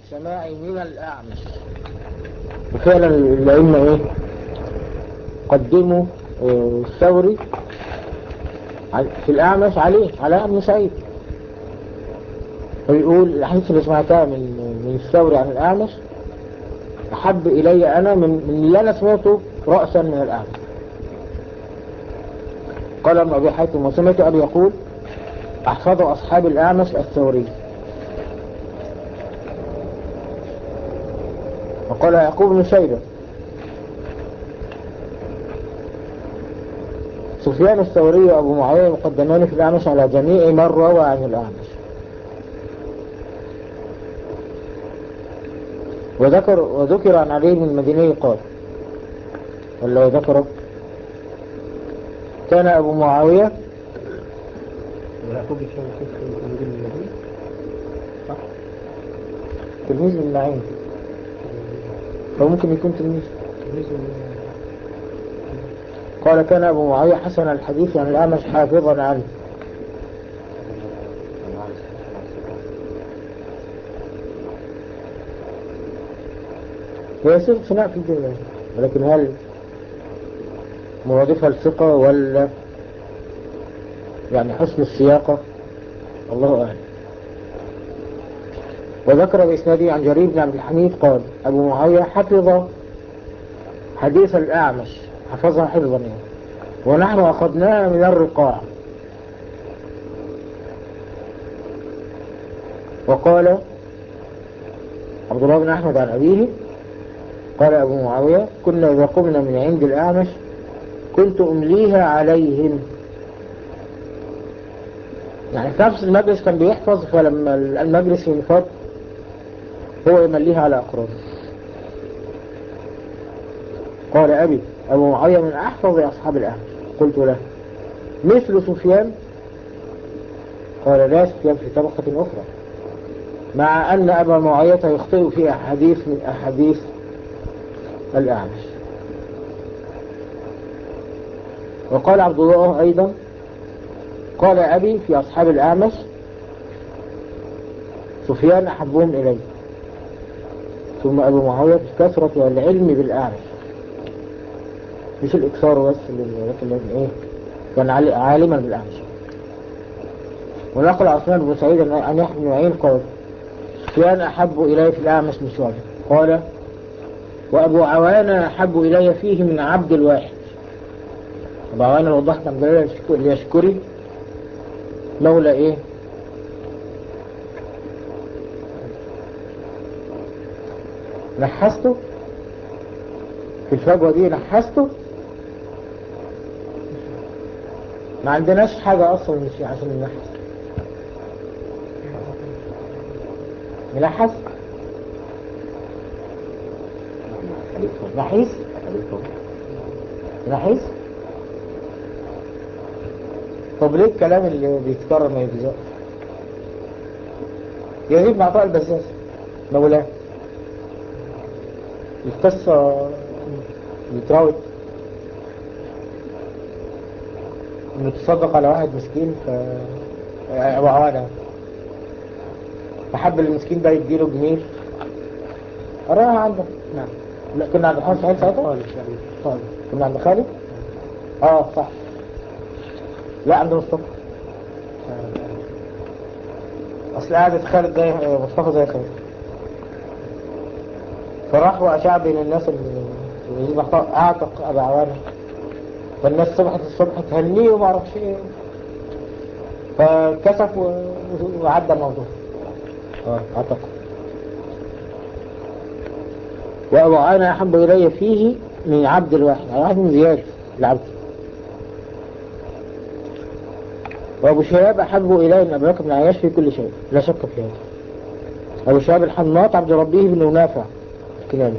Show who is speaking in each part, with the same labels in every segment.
Speaker 1: سماعي من الأعمش وفعلا الأئمة إيه قدموا آه، الثوري في الأعمش عليه على ابن سعيد ويقول الحديث اللي سمعتها من من الثوري عن الأعمش أحب إلي أنا من, من اللي أنا سمعته رأسا من الأعمش قال ابن أبي حاتم وسمعت أبي يقول أحفظ أصحاب الأعمش الثوري وقال يعقوب بن شيبة سفيان الثوري وأبو معاوية مقدمان في الأعمش على جميع من روى عن الأعمش وذكر وذكر عن علي بن المديني قال ولا ذكره كان أبو معاوية تلميذ من معين فممكن يكون تلميذ قال كان أبو معاوية حسن الحديث عن الأعمش حافظا عنه ويصير صناع في الجملة ولكن هل مرادفها الثقة ولا يعني حسن السياقة الله أعلم وذكر بإسناده عن جرير بن عبد الحميد قال أبو معاوية حفظ حديث الأعمش حفظها حفظا يعني ونحن أخذناها من الرقاع وقال عبد الله بن أحمد عن أبيه قال أبو معاوية كنا إذا قمنا من عند الأعمش كنت أمليها عليهم يعني في نفس المجلس كان بيحفظ فلما المجلس ينفض هو يمليها على أقرانه قال أبي أبو معاوية من أحفظ أصحاب الأهل قلت له مثل سفيان قال لا سفيان في طبقة أخرى مع أن أبا معاوية يخطئ في أحاديث من أحاديث الأعمش وقال عبد الله أيضا قال أبي في أصحاب الأعمش سفيان أحبهم إلي ثم أبو معاوية في كثرة العلم بالأعمش مش الإكثار بس لكن إيه كان عالما بالأعمش ونقل عثمان بن سعيد عن يحيى بن معين قال سفيان أحب إلي في الأعمش من شعبة قال وأبو عوانة أحب إلي فيه من عبد الواحد أبو عوانة وضحت عن دليل اليشكري مولى إيه نحسته في الفجوة دي نحسته ما عندناش حاجة أصلا مش عشان ننحس نلحس نحيس نحيس طب ليه الكلام اللي بيتكرر ما يجزاش يزيد مع طاء البزاز مولاه القصة بتراوت انه تصدق على واحد مسكين ف وعوانا فحب المسكين ده يديله جنيه قراها عندك نعم لا كنا عند محمد سعيد ساعتها خالد خالد كنا عند خالد اه صح لا عند مصطفى اصل قعدة خالد زي مصطفى زي خالد فراح واشاع بين الناس اللي اعتق ابا عوانه فالناس صبحت الصبح تهنيه وما اعرفش ايه فكسف وعدى الموضوع اه اعتق وابو عوانه احب الي فيه من عبد الواحد يعني واحد من زياد العبد وابو شهاب احب الي من ابي بكر بن عياش في كل شيء لا شك في هذا ابو شهاب الحناط عبد ربيه بن نافع الكناني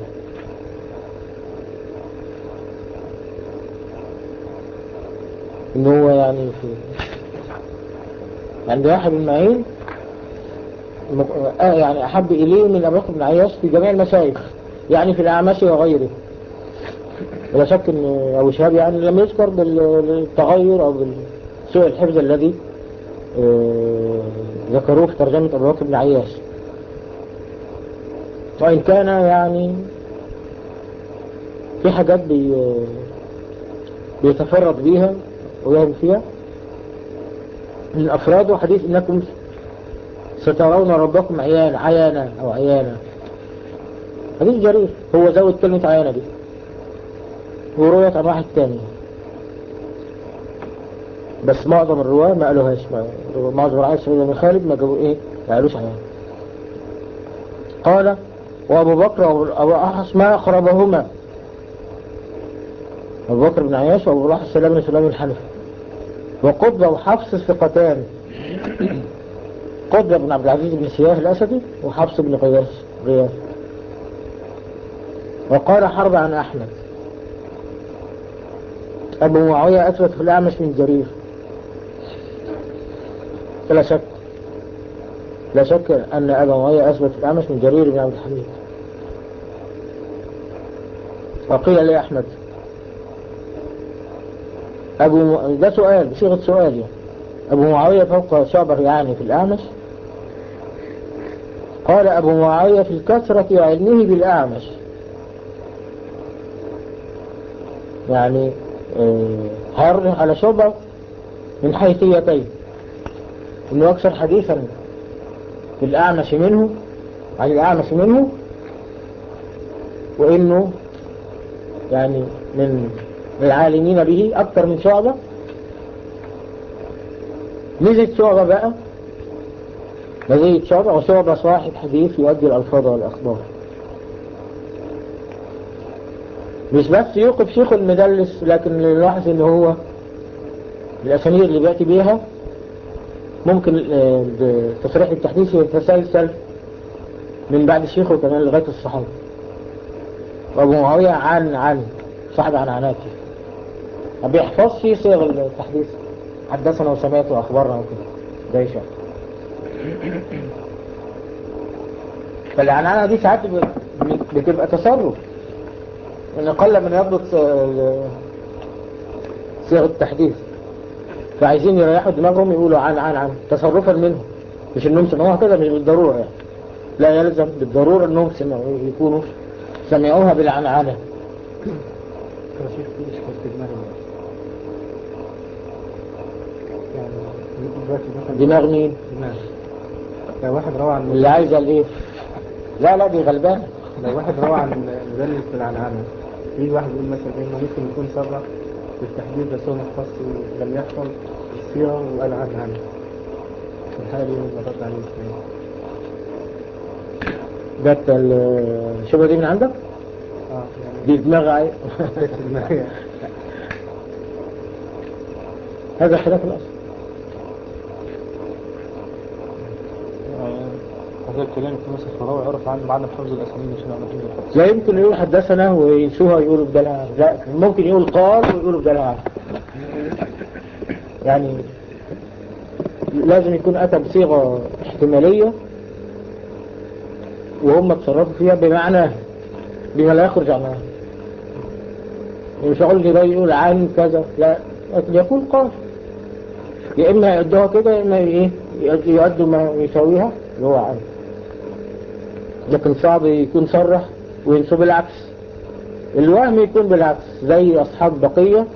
Speaker 1: ان هو يعني في عند واحد من معين آه يعني احب اليه من ابو بكر بن عياش في جميع المشايخ يعني في الاعمش وغيره ولا شك ان ابو شهاب يعني لم يذكر بالتغير او بسوء الحفظ الذي آه ذكروه في ترجمة ابو بكر بن عياش وإن كان يعني في حاجات بي بيتفرد بيها ويهم فيها من أفراده حديث إنكم سترون ربكم عيانا عيانا أو عيانا حديث جرير هو زود كلمة عيانا دي ورؤية عن واحد تاني بس معظم الرواة ما قالوهاش معظم رعاية سيدنا بن خالد ما جابوا ايه ما قالوش عيانا قال وابو بكر وابو احس ما اقربهما ابو بكر بن عياش وابو احس سلام بن سلام الحنفي وقطبة وحفص الثقتان قطبة بن عبد العزيز بن سياه الأسدي وحفص بن قياس غياث وقال حرب عن أحمد أبو معاوية أثبت في الأعمش من جرير لا شك لا شك أن أبا معاوية أثبت في الأعمش من جرير بن عبد الحميد وقيل لي أحمد أبو م... ده سؤال بصيغة سؤال يعني أبو معاوية فوق شعبة يعني في الأعمش قال أبو معاوية في الكثرة وعلمه بالأعمش يعني هر على شعبة من حيثيتين انه اكثر حديثا في الاعمش منه عن الاعمش منه وانه يعني من العالمين به اكثر من شعبة ميزة شعبة بقى مزية شعبة وشعبة صاحب حديث يؤدي الألفاظ والأخبار مش بس يوقف شيخ المدلس لكن نلاحظ ان هو الاسانيد اللي بيأتي بيها ممكن بتصريح التحديث يتسلسل من بعد شيخه كمان لغاية الصحابة وابو معاوية عن عن صاحب عن عناتي ما بيحفظش صيغ التحديث حدثنا وسمعت واخبرنا وكده زي شاء فالعنعنة دي ساعات بتبقى تصرف ان قل من يضبط صيغ التحديث فعايزين يريحوا دماغهم يقولوا عن عن عن تصرفا منهم مش انهم سمعوها كده مش بالضرورة يعني لا يلزم بالضرورة انهم سمعوا يكونوا سمعوها بالعنعنة دماغ مين؟
Speaker 2: دماغ لو واحد روى عن
Speaker 1: اللي عايزة الايه؟ لا لا دي غلبان
Speaker 2: لو واحد روى عن مدلس بالعنعنة يجي واحد يقول مثلا ايه انه ممكن يكون صرح بالتحديد بس هو ما حفظش لم يحفظ الصيغة وقال عنعنة الحالة دي هو رد عليه ازاي؟
Speaker 1: جت الشبهة دي من عندك؟
Speaker 2: اه
Speaker 1: دي دماغ عاي...
Speaker 2: يعني
Speaker 1: هذا خلاف الأصل
Speaker 2: هذا الكلام يكون مثلا فراوي يعرف عنه معنى حفظ الاسانيد عشان يعرف حفظ الحفظ
Speaker 1: لا يمكن يقول حدثنا وينسوها يقولوا بدلها لا ممكن يقول قال ويقولوا بدلها يعني لازم يكون أتى بصيغة احتمالية وهم تصرفوا فيها بمعنى بما لا يخرج عنها مش هقول لي ده يقول عن كذا لا لكن يقول قال يا إما يؤدوها كده يا إما إيه يؤدوا ما يساويها اللي هو عنه لكن صعب يكون صرح وينسوا بالعكس الوهم يكون بالعكس زي أصحاب بقية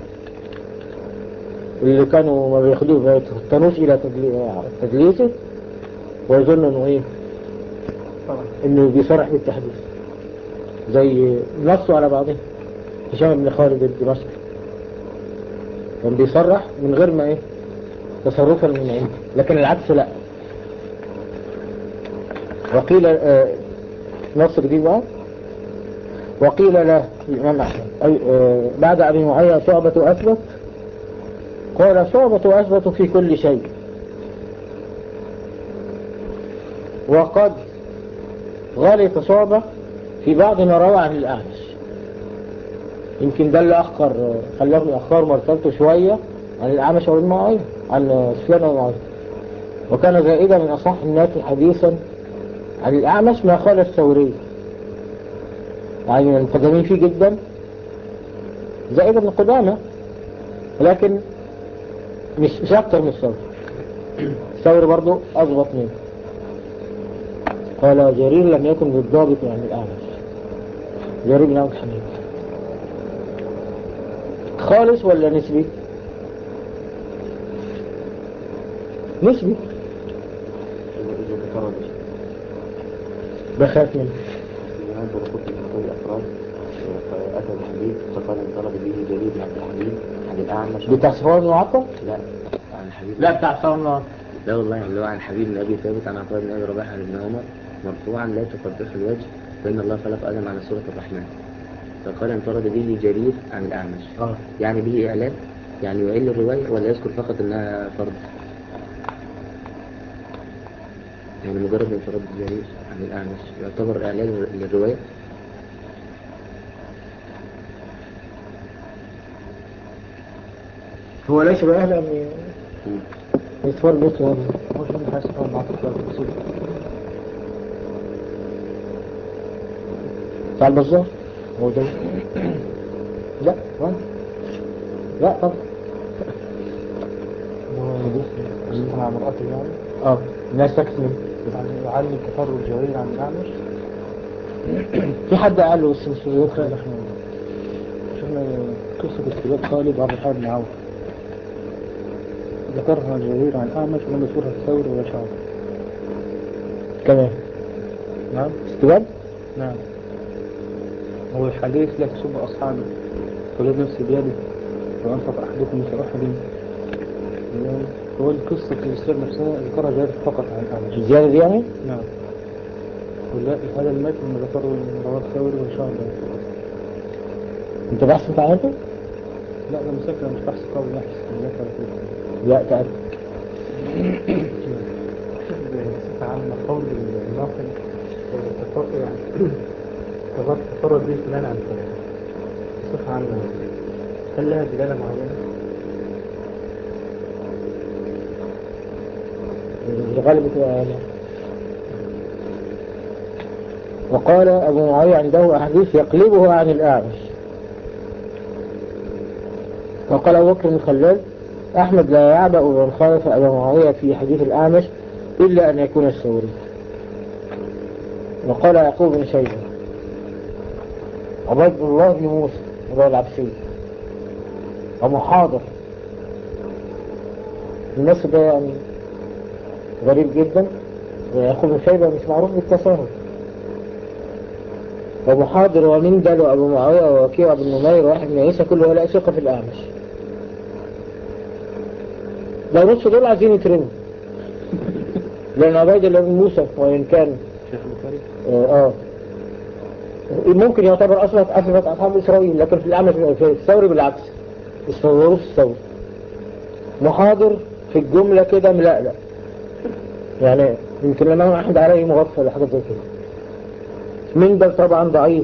Speaker 1: اللي كانوا ما بياخدوه ما يتفتنوش إلى تدليسه ويظن إنه إيه
Speaker 2: طبعا
Speaker 1: إنه بيصرح بالتحديث زي نصوا على بعضهم هشام بن خالد الدمشقي كان بيصرح من غير ما إيه تصرفا من عنده لكن العكس لا وقيل آه نصر دي بقى وقيل له الإمام أحمد أي آه بعد أبي معاوية شعبة أثبت قال شعبة أثبت في كل شيء وقد غلط شعبة في بعض ما روى عن الأعمش يمكن ده اللي أخر خلاه أخر مرتبته شوية عن الأعمش وابن معاوية عن سفيان ومعاوية وكان زائدا من أصح الناس حديثا عن الأعمش ما قال الثوري يعني من المقدمين فيه جدا زائد ابن قدامة لكن مش مش أكتر من الثوري الثوري برضو أضبط منه قال جرير لم يكن بالضابط يعني الأعمش جرير بن عبد الحميد خالص ولا نسبي نسبي
Speaker 3: إذا تفرد
Speaker 1: بخاف منه
Speaker 3: هذا لابد من هذه الأفراد فأتى الحديث فقال انطلق به جرير بن عبد الحميد عن الأعمش
Speaker 1: بتاع صفوان المعطل
Speaker 3: لا عن الحبيب
Speaker 1: لا بتاع صفوان المعطل
Speaker 3: لا والله اللي هو عن حبيب بن أبي ثابت عن عطاء بن أبي رباح عن ابن عمر مرفوعا لا تقدس الوجه فإن الله خلق آدم على صورة الرحمن فقال انفرد به جرير عن الأعمش
Speaker 1: اه
Speaker 3: يعني به إعلان يعني يعل الرواية ولا يذكر فقط إنها فرض يعني مجرد انفراد جرير عن الأعمش يعتبر إعلان للرواية
Speaker 1: هو ليس بأهل أن
Speaker 3: مم.
Speaker 1: يتفرج مثل هذا
Speaker 2: هو شو اللي حاسس طبعا معطل في الأصول
Speaker 1: بتاع البزار هو ده لا وين لا طبعا
Speaker 2: هو يدوس مع مرأته يعني
Speaker 1: اه الناس تكتب منه
Speaker 2: يعني يعلم تفرج جرير عن الأعمش
Speaker 1: في حد قال له بس مش يدخل
Speaker 2: احنا شفنا قصة استجابة خالد وعبد الحاد بن عوف ذكرها جرير عن أعمش ولم يذكرها الثوري ولا شعب
Speaker 1: كمان
Speaker 2: نعم
Speaker 1: استجاب
Speaker 2: نعم هو الحديث لا تسب أصحابه فلد نفسي بيده وأنفق أحدكم مثل أحد هو القصة في الإسلام نفسها ذكرها جرير فقط عن أعمش
Speaker 1: الزيادة دي يعني
Speaker 2: نعم ولا هذا المتن اللي ذكره رواه الثوري وإن شاء الله
Speaker 1: انت بحث انت عارفه؟
Speaker 2: لا ده مسكر مش بحث قوي بحث ذكر فيه
Speaker 1: لا تأكد
Speaker 2: بصفة عامة قول الناقل تفرد يعني تفرد تفرد به فلان عن فلان بصفة عامة هل لها دلالة معينة؟
Speaker 1: الغالب بتبقى يعني وقال أبو معاوية عنده أحاديث يقلبه عن الأعمش وقال أبو بكر بن خلال أحمد لا يعبأ من خالف أبا معاوية في حديث الأعمش إلا أن يكون الثوري وقال يعقوب بن شيبة عبيد الله بن موسى وهو العبسي أبو حاضر الناس ده يعني غريب جدا ويعقوب بن شيبة مش معروف بالتساهل وابو حاضر ومندل وابو معاوية ووكيع وابن نمير وواحد من عيسى كل هؤلاء ثقة في الأعمش لو نص دول عايزين يترموا لأن عبيد الله بن موسى وإن كان
Speaker 2: شيخ البخاري
Speaker 1: اه آه. ممكن يعتبر أصلا أثبت أصحاب إسرائيل لكن في الأعمش في الثوري بالعكس اسمه ظروف الثوري محاضر في الجملة كده ملألأ يعني يمكن الإمام أحمد عليه مغفل حاجة زي كده مندل طبعا ضعيف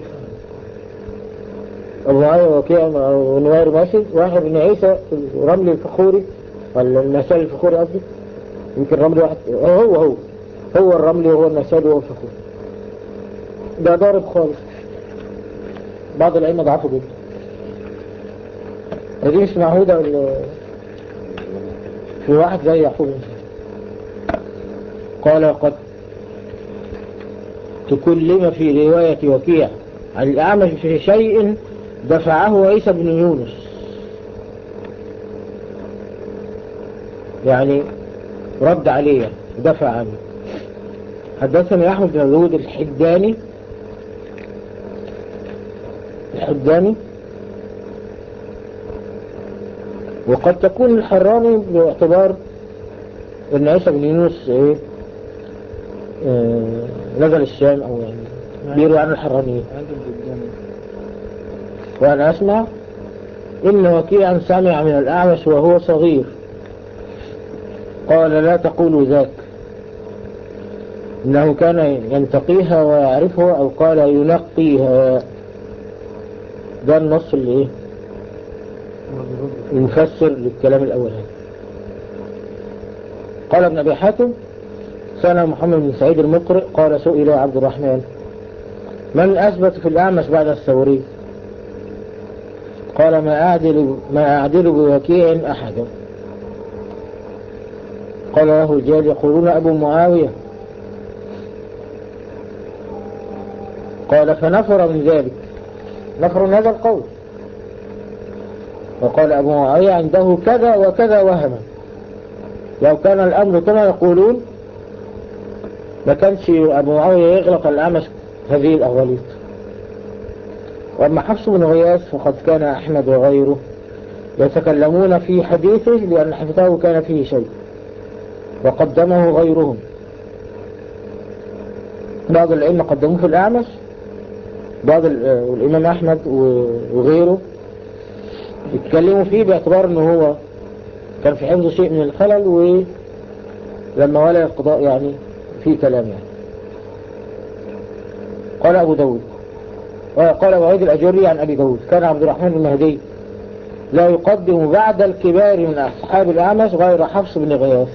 Speaker 1: أبو معاوية وكيع ونوير ماشي واحد من عيسى رملي الفخوري ولا النسال الفخوري قصدي يمكن رملي واحد هو هو هو الرملي وهو النسال وهو الفخوري ده ضارب خالص بعض الأئمة ضعفوا جدا دي مش معهودة ولا في واحد زي يعقوب بن سعد. قال قد تكلم في رواية وكيع عن الأعمش في شيء دفعه عيسى بن يونس يعني رد عليه دفع عنه حدثني أحمد بن داود الحداني الحداني وقد تكون الحراني باعتبار ان عيسى بن يونس ايه آه نزل الشام او يعني بيروي عن الحرانيين
Speaker 2: عنده قدام
Speaker 1: وانا اسمع ان وكيعا سمع من الاعمش وهو صغير قال لا تقولوا ذاك انه كان ينتقيها ويعرفها او قال ينقيها ده النص اللي ايه المفسر للكلام الاولاني قال ابن ابي حاتم سأل محمد بن سعيد المقرئ قال سئل عبد الرحمن من اثبت في الاعمش بعد الثوري قال ما اعدل ما اعدل بوكيع احدا قال له رجال يقولون ابو معاويه قال فنفر من ذلك نفر من هذا القول وقال أبو معاوية عنده كذا وكذا وهما لو كان الأمر كما يقولون ما كانش أبو معاوية يغلق الأعمش هذه الأغاليط وأما حفص بن غياث فقد كان أحمد وغيره يتكلمون في حديثه لأن حفظه كان فيه شيء وقدمه غيرهم بعض الأئمة قدموه في الأعمش بعض الإمام أحمد وغيره يتكلموا فيه باعتبار أنه هو كان في حفظه شيء من الخلل ولما ولى القضاء يعني في كلام يعني قال أبو داود قال أبو عيد الأجري عن أبي داود كان عبد الرحمن المهدي لا يقدم بعد الكبار من أصحاب الأعمش غير حفص بن غياث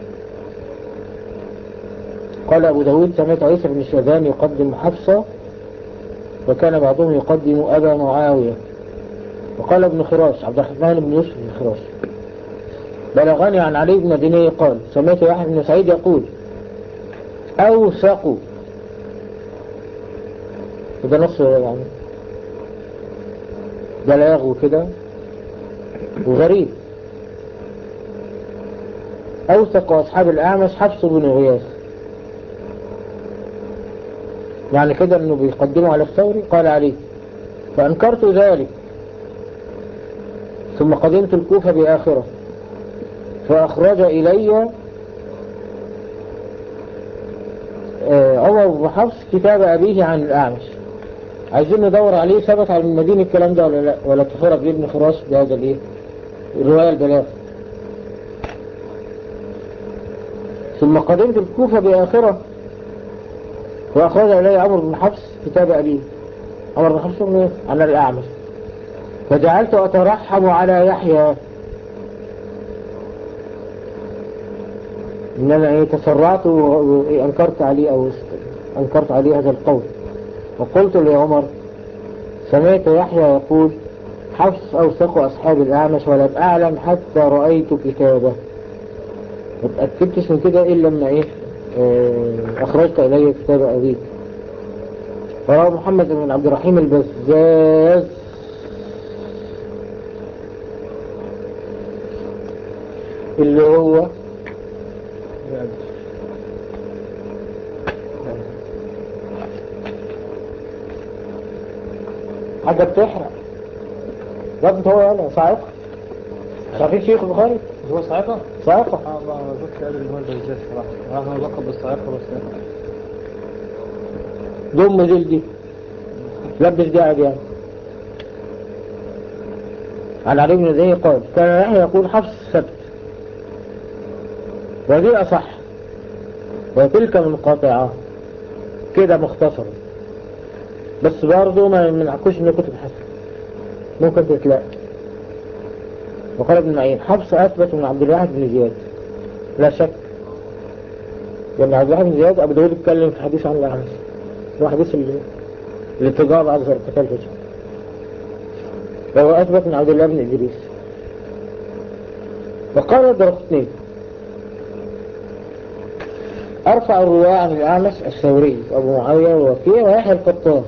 Speaker 1: قال أبو داود سمعت عيسى بن الشاذان يقدم حفصة وكان بعضهم يقدم أبا معاوية وقال ابن خراش عبد الرحمن بن يوسف بن خراش بلغني عن علي بن مديني قال سمعت واحد بن سعيد يقول أوثق وده نص يعني بلاغ وكده وغريب أوثق أصحاب الأعمش حفص بن غياث يعني كده أنه بيقدموا على الثوري قال عليه فأنكرت ذلك ثم قدمت الكوفة بآخرة فأخرج إلي عمر بن حفص كتاب أبيه عن الأعمش عايزين ندور عليه ثبت على المدينة الكلام ده ولا لا ولا تفرق ابن خراش بهذا الايه الرواية البلاغ ثم قدمت الكوفة بآخرة وأخرج إلي عمر بن حفص كتاب أبيه عمر بن حفص من عن الأعمش فجعلت أترحم على يحيى إن أنا إيه تسرعت وأنكرت عليه أو أنكرت عليه هذا القول وقلت لعمر سمعت يحيى يقول حفص أوثق أصحاب الأعمش ولم أعلم حتى رأيت كتابه ما اتأكدتش من كده إلا لما إيه أخرجت إلي كتاب أبيك وروى محمد بن عبد الرحيم البزاز اللي هو حاجة بتحرق ده انت هو يلا صاعقة عارفين شيخ البخاري
Speaker 2: هو صاعقة؟
Speaker 1: صاعقة
Speaker 2: اه ما كنت قادر ان هو البزاز صراحة انا لقب بالصاعقة بس
Speaker 1: ضم جلدي لبس قاعد يعني عن علي بن زي قال كان يحيى يقول حفص سبت وذي أصح وتلك منقطعة كده مختصرة بس برضه ما منعكوش ان كتب حسن ممكن تتلاقى وقال ابن معين حفص أثبت من عبد الواحد بن زياد لا شك لأن عبد الواحد بن زياد أبو داود اتكلم في حديث عن الأعمش هو حديث اللي الاتجاه بعد قتال فجر وهو أثبت من عبد الله بن إدريس وقال درقطني أرفع الرواة عن الأعمش الثوري وأبو معاوية ووكيع ويحيى القطان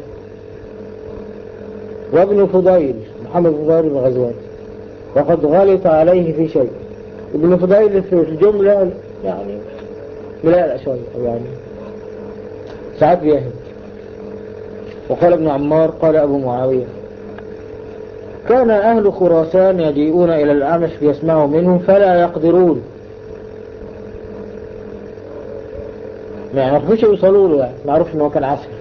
Speaker 1: وابن فضيل محمد فضيل بن غزوان وقد غلط عليه في شيء ابن فضيل في الجملة يعني ملاء شوية يعني ساعات بيهم وقال ابن عمار قال أبو معاوية كان أهل خراسان يجيئون إلى الأعمش ليسمعوا منه فلا يقدرون ما يعرفوش يوصلوا له يعني معروف انه كان عسكر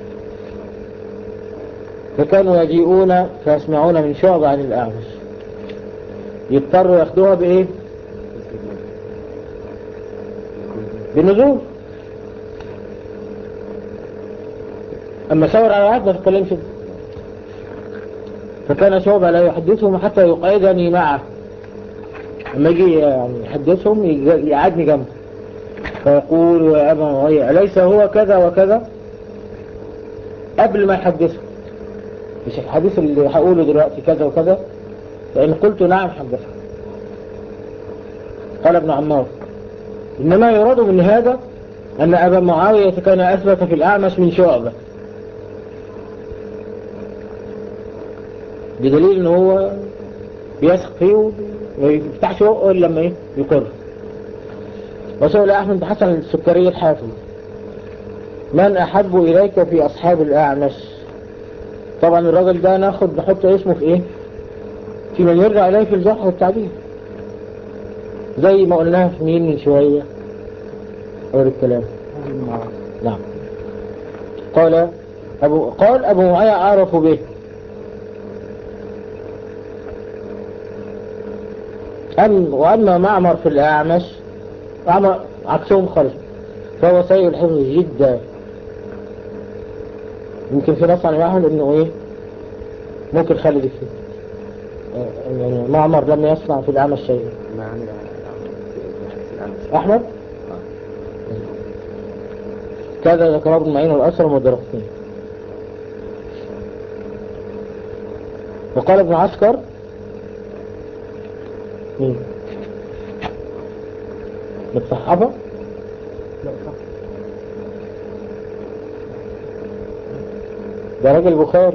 Speaker 1: فكانوا يجيئون فيسمعون من شعب عن الأعمش يضطروا ياخدوها بإيه بنزول أما سور على العهد ما تتكلمش فكان شعبة لا يحدثهم حتى يقعدني معه لما يجي يعني يحدثهم يقعدني جنبه فيقول يا أبا معاوية أليس هو كذا وكذا قبل ما يحدثه مش الحديث اللي هقوله دلوقتي كذا وكذا فإن قلت نعم حدثه قال ابن عمار إنما يراد من هذا أن أبا معاوية كان أثبت في الأعمش من شعبة بدليل ان هو بيثق فيه وما يفتحش بقه الا لما ايه يقر وسئل احمد بن حسن السكري الحافظ من احب اليك في اصحاب الاعمش طبعا الراجل ده ناخد نحط اسمه في ايه في من يرجع اليه في الجرح والتعديل زي ما قلناها في مين من شويه غير الكلام نعم قال أبو قال أبو معايا أعرف به أم وأما معمر في الأعمش معمر عكسهم خالص فهو سيء الحفظ جدا يمكن في نص عن أحمد إنه إيه ممكن خالد فيه آه، يعني معمر لم يصنع في الأعمش شيء
Speaker 3: ما عمل في الأمس
Speaker 1: أحمد كذا ذكر ابن معين والأسرم والدرقطين وقال ابن عسكر مين من الصحابة
Speaker 2: لا صح
Speaker 1: ده راجل بخاري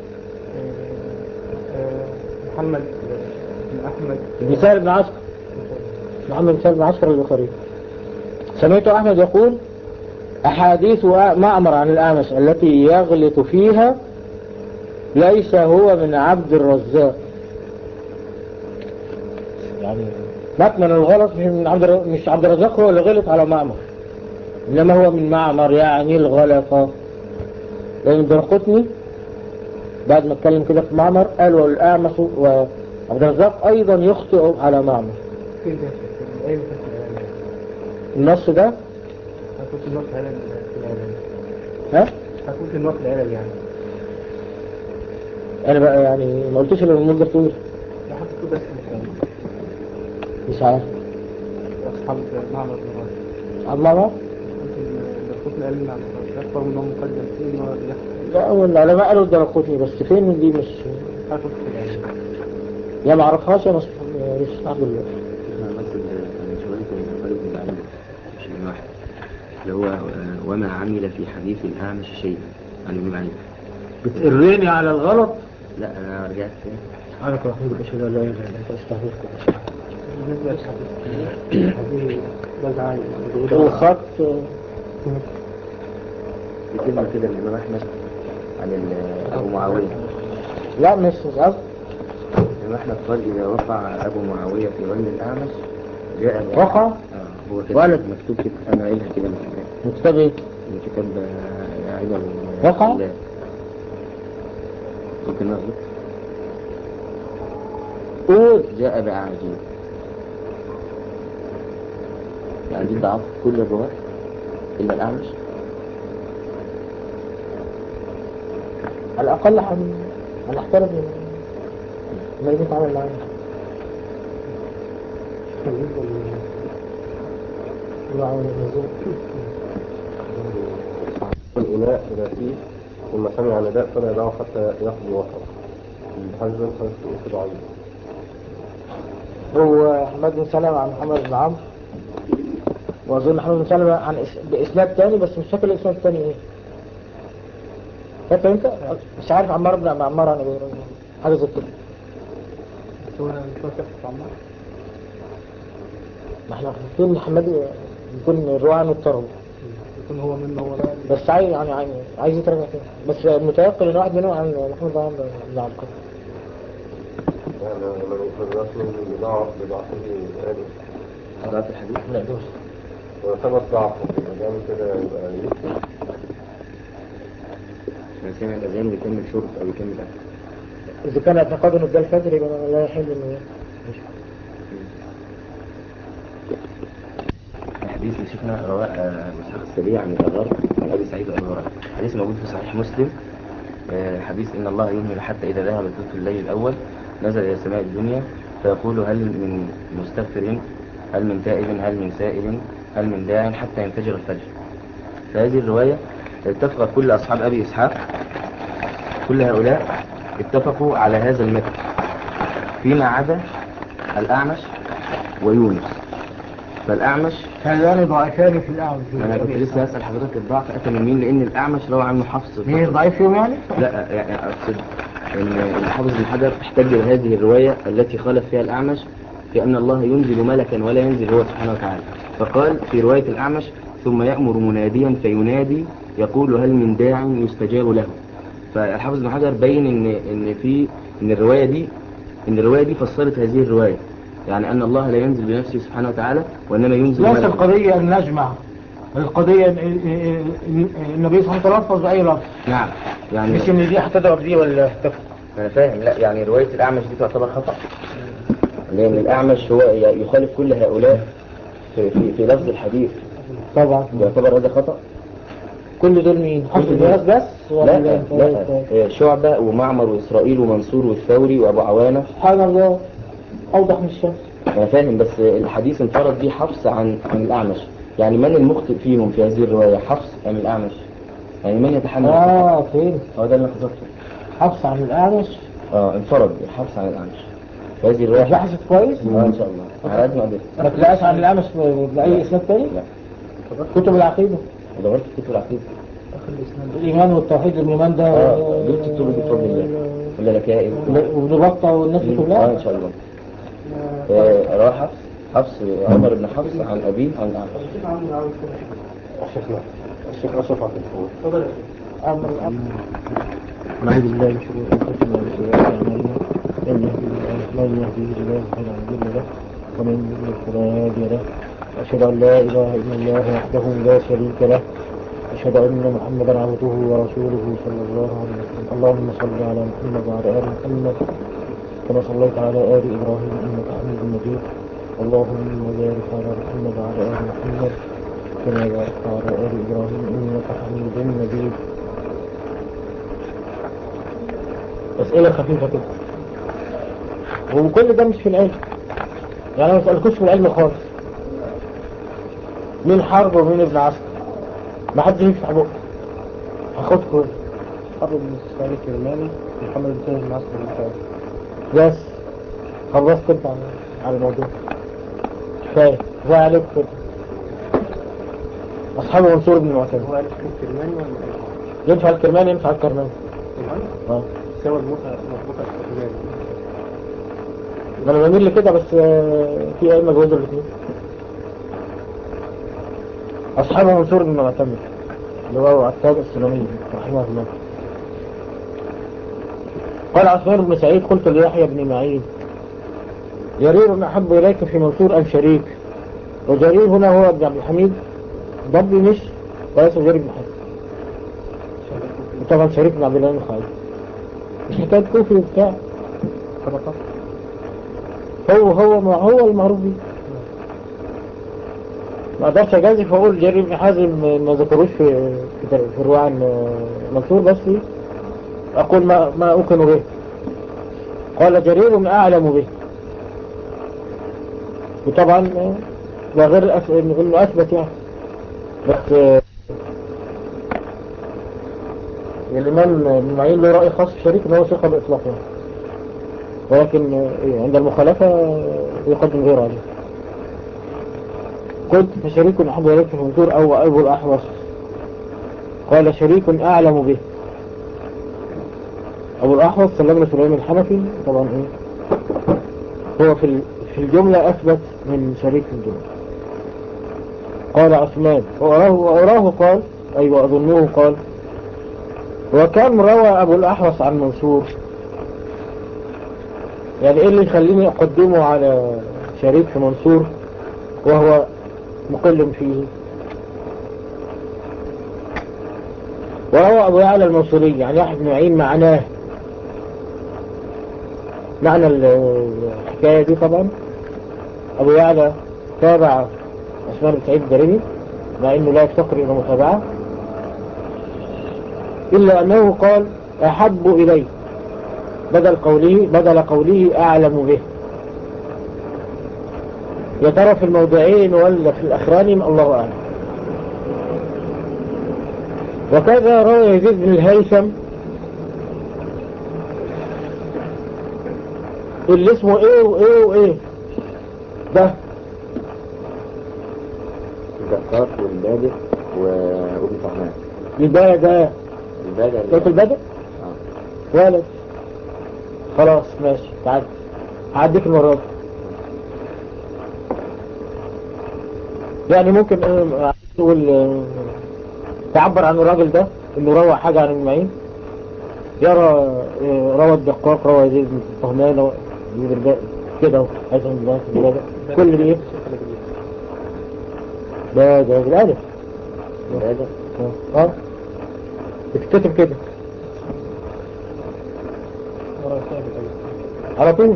Speaker 2: آه، محمد بن أحمد
Speaker 1: ابن سهل بن عسكر محمد بن سهل بن عسكر البخاري سمعت أحمد يقول أحاديث معمر عن الأعمش التي يغلط فيها ليس هو من عبد الرزاق يعني متن الغلط مش من عبد الر- مش عبد الرزاق هو اللي غلط على معمر إنما هو من معمر يعني الغلطة لأن الدرقطني بعد ما اتكلم كده في معمر قال والأعمش وعبد الرزاق أيضا يخطئ على معمر
Speaker 2: فين ده في أي مكان في الإعلام
Speaker 1: النص ده
Speaker 2: هكون في الوقت العلم في الإعلام
Speaker 1: ها
Speaker 2: هكون في الوقت العلم يعني
Speaker 1: أنا بقى يعني ما قلتش إلا المدة طويل
Speaker 2: ده حطيته بس مثال
Speaker 1: مش عارف
Speaker 2: أصحاب معمر بن راشد
Speaker 1: عبد الله
Speaker 2: الدكتور العلم عن الراشد رغم إنه مقدم فيه إنه يحكي
Speaker 1: لا هو العلماء قالوا الدرقوتني بس فين دي مش
Speaker 2: هكون في الإعلام
Speaker 1: يا ما اعرفهاش يا مش مش عبد الله
Speaker 3: احنا مثل من شوية من خالد بن عمرو مش من واحد اللي هو آه، وما عمل في حديث الأعمش شيء عن ابن معين
Speaker 1: بتقرني على الغلط
Speaker 3: لا أنا رجعت تاني
Speaker 1: سبحانك اللهم وبحمدك اشهد ان لا اله الا انت استغفرك
Speaker 2: بالنسبة للحديث هذه درجة عالية
Speaker 1: الخط
Speaker 3: في كلمة كده الإمام أحمد عن ال- أبو معاوية
Speaker 1: لا مش مش قصد
Speaker 3: الإمام أحمد قال إذا وقع أبو معاوية في غير الأعمش جاء ب-
Speaker 1: وقع؟
Speaker 3: آه هو كده
Speaker 1: ولد.
Speaker 3: مكتوب كده أنا قايلها كده من الكتاب
Speaker 1: من كتاب ايه؟
Speaker 3: من كتاب آه، عيد ال-
Speaker 1: وقع؟
Speaker 3: لا. ممكن نغلط
Speaker 1: قول
Speaker 3: جاء بعاجيب العجيب ضعف كل الرواة إلا الأعمش
Speaker 1: على الاقل هن هنحترم ما يجي يتعامل معانا
Speaker 2: بالنسبة لل-
Speaker 1: مع النزول.
Speaker 4: الإناء إلى فيه ثم سمع نداء فلا يدعه حتى يقضي وطره حزبا فيكتب ضعيف
Speaker 1: هو حماد بن سلمة عن محمد بن عمرو واظن محمد بن سلمة عن إس... باسناد تاني بس مش فاكر الاسناد التاني ايه فاكر انت مش عارف عمار بن عمار عن ايه حاجه زي كده
Speaker 2: بس هو الدكتور في عمار
Speaker 1: ما احنا عارفين محمد يكون الرواه عنه اضطرب
Speaker 2: يكون هو منه هو لا
Speaker 1: بس عايز يعني عايز, عايز يتراجع تاني بس متيقن ان واحد منهم عن محمد بن عمرو بن عبد
Speaker 4: يعني من يكون رسم بضعف بضعفه آله
Speaker 3: ضعف الحديث
Speaker 1: لا دول
Speaker 4: وثبت ضعفه يبقى جامد كده يبقى يكتب
Speaker 3: احنا سمع الأذان بيكمل شرب أو يكمل أكل
Speaker 1: اذا كان اعتقاد انه ده الفجر يبقى لا يحل انه
Speaker 3: حديث شيخنا رواه آه، إسحاق السبيع عن الأغر عن أبي سعيد أبي هريرة حديث موجود في صحيح مسلم آه، حديث إن الله يهمل حتى إذا ذهب ثلث الليل الأول نزل إلى سماء الدنيا فيقول هل من مستغفر هل من تائب هل من سائل هل من داع حتى ينفجر الفجر فهذه الرواية اتفق كل أصحاب أبي إسحاق كل هؤلاء اتفقوا على هذا المتن فيما عدا الأعمش ويونس فالأعمش
Speaker 1: هذان ضعيفان في الاعمى
Speaker 3: انا كنت لسه هسأل حضرتك الضعف اتى من مين لان الاعمش روى عنه حفص
Speaker 1: مين ضعيف فيهم يعني؟
Speaker 3: لا يعني اقصد ان الحافظ بن حجر احتج بهذه الروايه التي خالف فيها الاعمش في ان الله ينزل ملكا ولا ينزل هو سبحانه وتعالى فقال في روايه الاعمش ثم يامر مناديا فينادي يقول هل من داع يستجاب له فالحافظ بن حجر بين ان ان في ان الروايه دي ان الروايه دي فسرت هذه الروايه يعني ان الله لا ينزل بنفسه سبحانه وتعالى وانما ينزل
Speaker 1: ليس
Speaker 3: ملكا
Speaker 1: القضية أن نجمع القضية إن- إن- إن النبي صلى الله عليه وسلم تلفظ بأي لفظ
Speaker 3: نعم يعني
Speaker 1: مش إن دي هتضرب دي ولا تفهم
Speaker 3: انا فاهم لا يعني روايه الاعمش دي تعتبر خطا لان الاعمش هو ي- يخالف كل هؤلاء في في, في لفظ الحديث
Speaker 1: طبعا
Speaker 3: يعتبر هذا خطا
Speaker 1: كل دول مين حفظ الجهاز بس
Speaker 3: لا لا إيه، شعبة ومعمر وإسرائيل ومنصور والثوري وأبو عوانة
Speaker 1: سبحان الله أوضح من الشمس
Speaker 3: أنا فاهم بس الحديث انفرد به حفص عن عن الأعمش يعني من المخطئ فيهم في هذه الرواية حفص أم الأعمش يعني من يتحمل الخطأ؟
Speaker 1: آه فين
Speaker 3: هو ده اللي أنا قصدته
Speaker 1: حفص عن الأعمش
Speaker 3: اه انفرد حفص عن الأعمش في هذه الرواية
Speaker 1: بحثت كويس
Speaker 3: اه إن شاء الله على قد ما قدرت
Speaker 1: ما تلاقاش عن الأعمش بأي إسناد تاني
Speaker 3: لا
Speaker 1: كتب العقيدة
Speaker 3: ودورت في كتب العقيدة
Speaker 1: الإيمان والتوحيد الإيمان ده
Speaker 3: اه جبت الكتب دي بفضل الله ولا لك يا إيه؟
Speaker 1: وابن بطة والناس دي
Speaker 3: اه
Speaker 1: كلها
Speaker 3: إن شاء الله آه، رواه حفص حفص عمر بن حفص عن أبيه عن الأعمش
Speaker 4: الشيخ الشيخ أشرف عبد الفور
Speaker 1: أمر الأمر
Speaker 2: نعوذ بالله من شرور انفسنا ومن سيئات اعمالنا من يهده الله من يهده الله فلا مضل له ومن يضلل فلا هادي له اشهد ان لا اله الا الله وحده لا شريك له اشهد ان محمدا عبده ورسوله صلى الله عليه وسلم اللهم صل على محمد وعلى ال محمد كما صليت على ال ابراهيم انك حميد مجيد اللهم بارك على محمد وعلى ال محمد كما باركت على ال ابراهيم انك حميد مجيد
Speaker 1: أسئلة خفيفة كده وكل ده مش في العلم يعني أنا ما بسألكوش في العلم خالص مين حرب ومين ابن عسكر ما حدش يفتح بقه هاخدكم
Speaker 2: حرب بن السعيد الكرماني محمد بن سيد المعسكر الثاني
Speaker 1: بس خلصت انت على على الموضوع كفاية كفاية عليك كده أصحاب منصور بن المعتمد
Speaker 2: هو قال الكرماني ولا
Speaker 1: ينفع الكرماني ينفع الكرماني
Speaker 2: الكرماني؟
Speaker 1: اه
Speaker 2: سوى الموتى مضبوطة الكرماني
Speaker 1: ما انا بميل لكده بس آه، في ائمه جوزوا الاثنين اصحاب منصور بن معتمد اللي هو عتاب السلمي رحمه الله قال عثمان بن سعيد قلت ليحيى بن معين جرير احب اليك في منصور ام شريك وجرير هنا هو ابن عبد الحميد ضبي مش وليس جرير بن حميد وطبعا شريك بن عبد الله بن خالد مش حكايه كوفي وبتاع
Speaker 2: طبقة
Speaker 1: هو هو ما هو المعروف بيه ما اقدرش اجازف واقول جرير بن حازم ما ذكروش في في في الرواية عن منصور بس اقول ما ما اوقن به قال جرير اعلم به وطبعا ده غير أس... انه اثبت يعني بس الامام ابن معين له راي خاص في شريك ان هو ثقه باطلاق يعني ولكن عند المخالفة يقدم غير عليه قلت فشريك أحب إليك في المنصور أو أبو الأحوص قال شريك أعلم به أبو الأحوص سلم بن سليمان الحنفي طبعا إيه هو في ال- في الجملة أثبت من شريك في الجملة قال عثمان وأراه, وأراه قال أي وأظنه قال وكم روى أبو الأحوص عن منصور يعني ايه اللي يخليني اقدمه على شريك في منصور وهو مقل فيه وهو ابو يعلى الموصولي يعني يحيى بن معين معناه معنى ال- الحكاية دي طبعا ابو يعلى تابع عثمان بن سعيد الدارمي مع انه لا يفتقر الى متابعة الا انه قال احب اليه بدل قوله بدل قوله أعلم به يا ترى في الموضعين ولا في الأخراني الله أعلم وكذا روى يزيد بن الهيثم اللي اسمه ايه وايه وايه ده
Speaker 3: الزقاق والبادئ وابن طعمان
Speaker 1: الباية ده
Speaker 3: البادئ
Speaker 1: لقيت البدء
Speaker 3: آه.
Speaker 1: ولد خلاص ماشي تعال هعديك المرة دي يعني ممكن آه، تقول آه، تعبر عن الراجل ده انه روى حاجة عن المعين يرى آه، روى الدقاق روى يزيد بن طهمان روى يزيد الباقي كده اهو حيث من الله كل دي ايه ده ده بالالف
Speaker 3: هذا
Speaker 1: اه بتكتب كده
Speaker 2: ورا كتاب الأول.
Speaker 1: على طول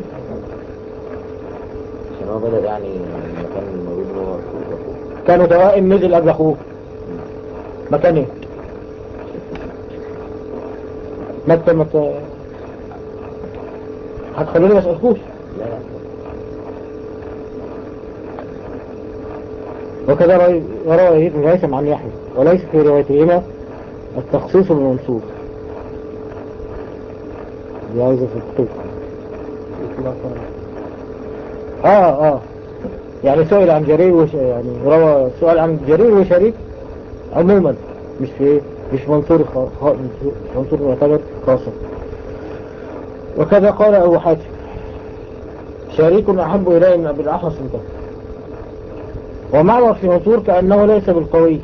Speaker 3: عشان هو بدأ يعني لما كان موجود هو أخوه.
Speaker 1: كانوا توائم نزل قبل اخوه مكان ايه متى متى هتخلوني ما اسالكوش
Speaker 3: لا لا
Speaker 1: وكذا روي- وروى يزيد بن هيثم عن يحيى وليس في روايتهما التخصيص بالمنصوب دي عايزة في الكتب
Speaker 2: إطلاقا.
Speaker 1: اه اه يعني سئل عن جرير وش يعني روى سؤال عن جرير وشريك عموما مش في مش منصور خ... خ... مش منصور معتبر خاصة وكذا قال أبو حاتم شريك أحب إليه من أبي الأحوص انتهى ومعنى في منصور كأنه ليس بالقوي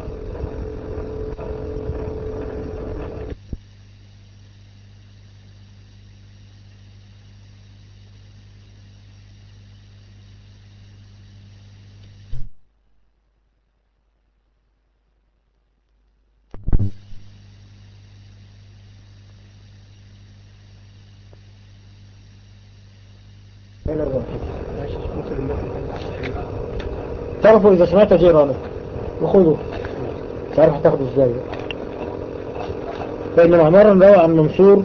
Speaker 2: ماشي ممكن الناس اللي-
Speaker 1: تعرفوا إذا سمعت جيرانك وخذوا مش عارف هتاخده ازاي فإن معمارا روى عن منصور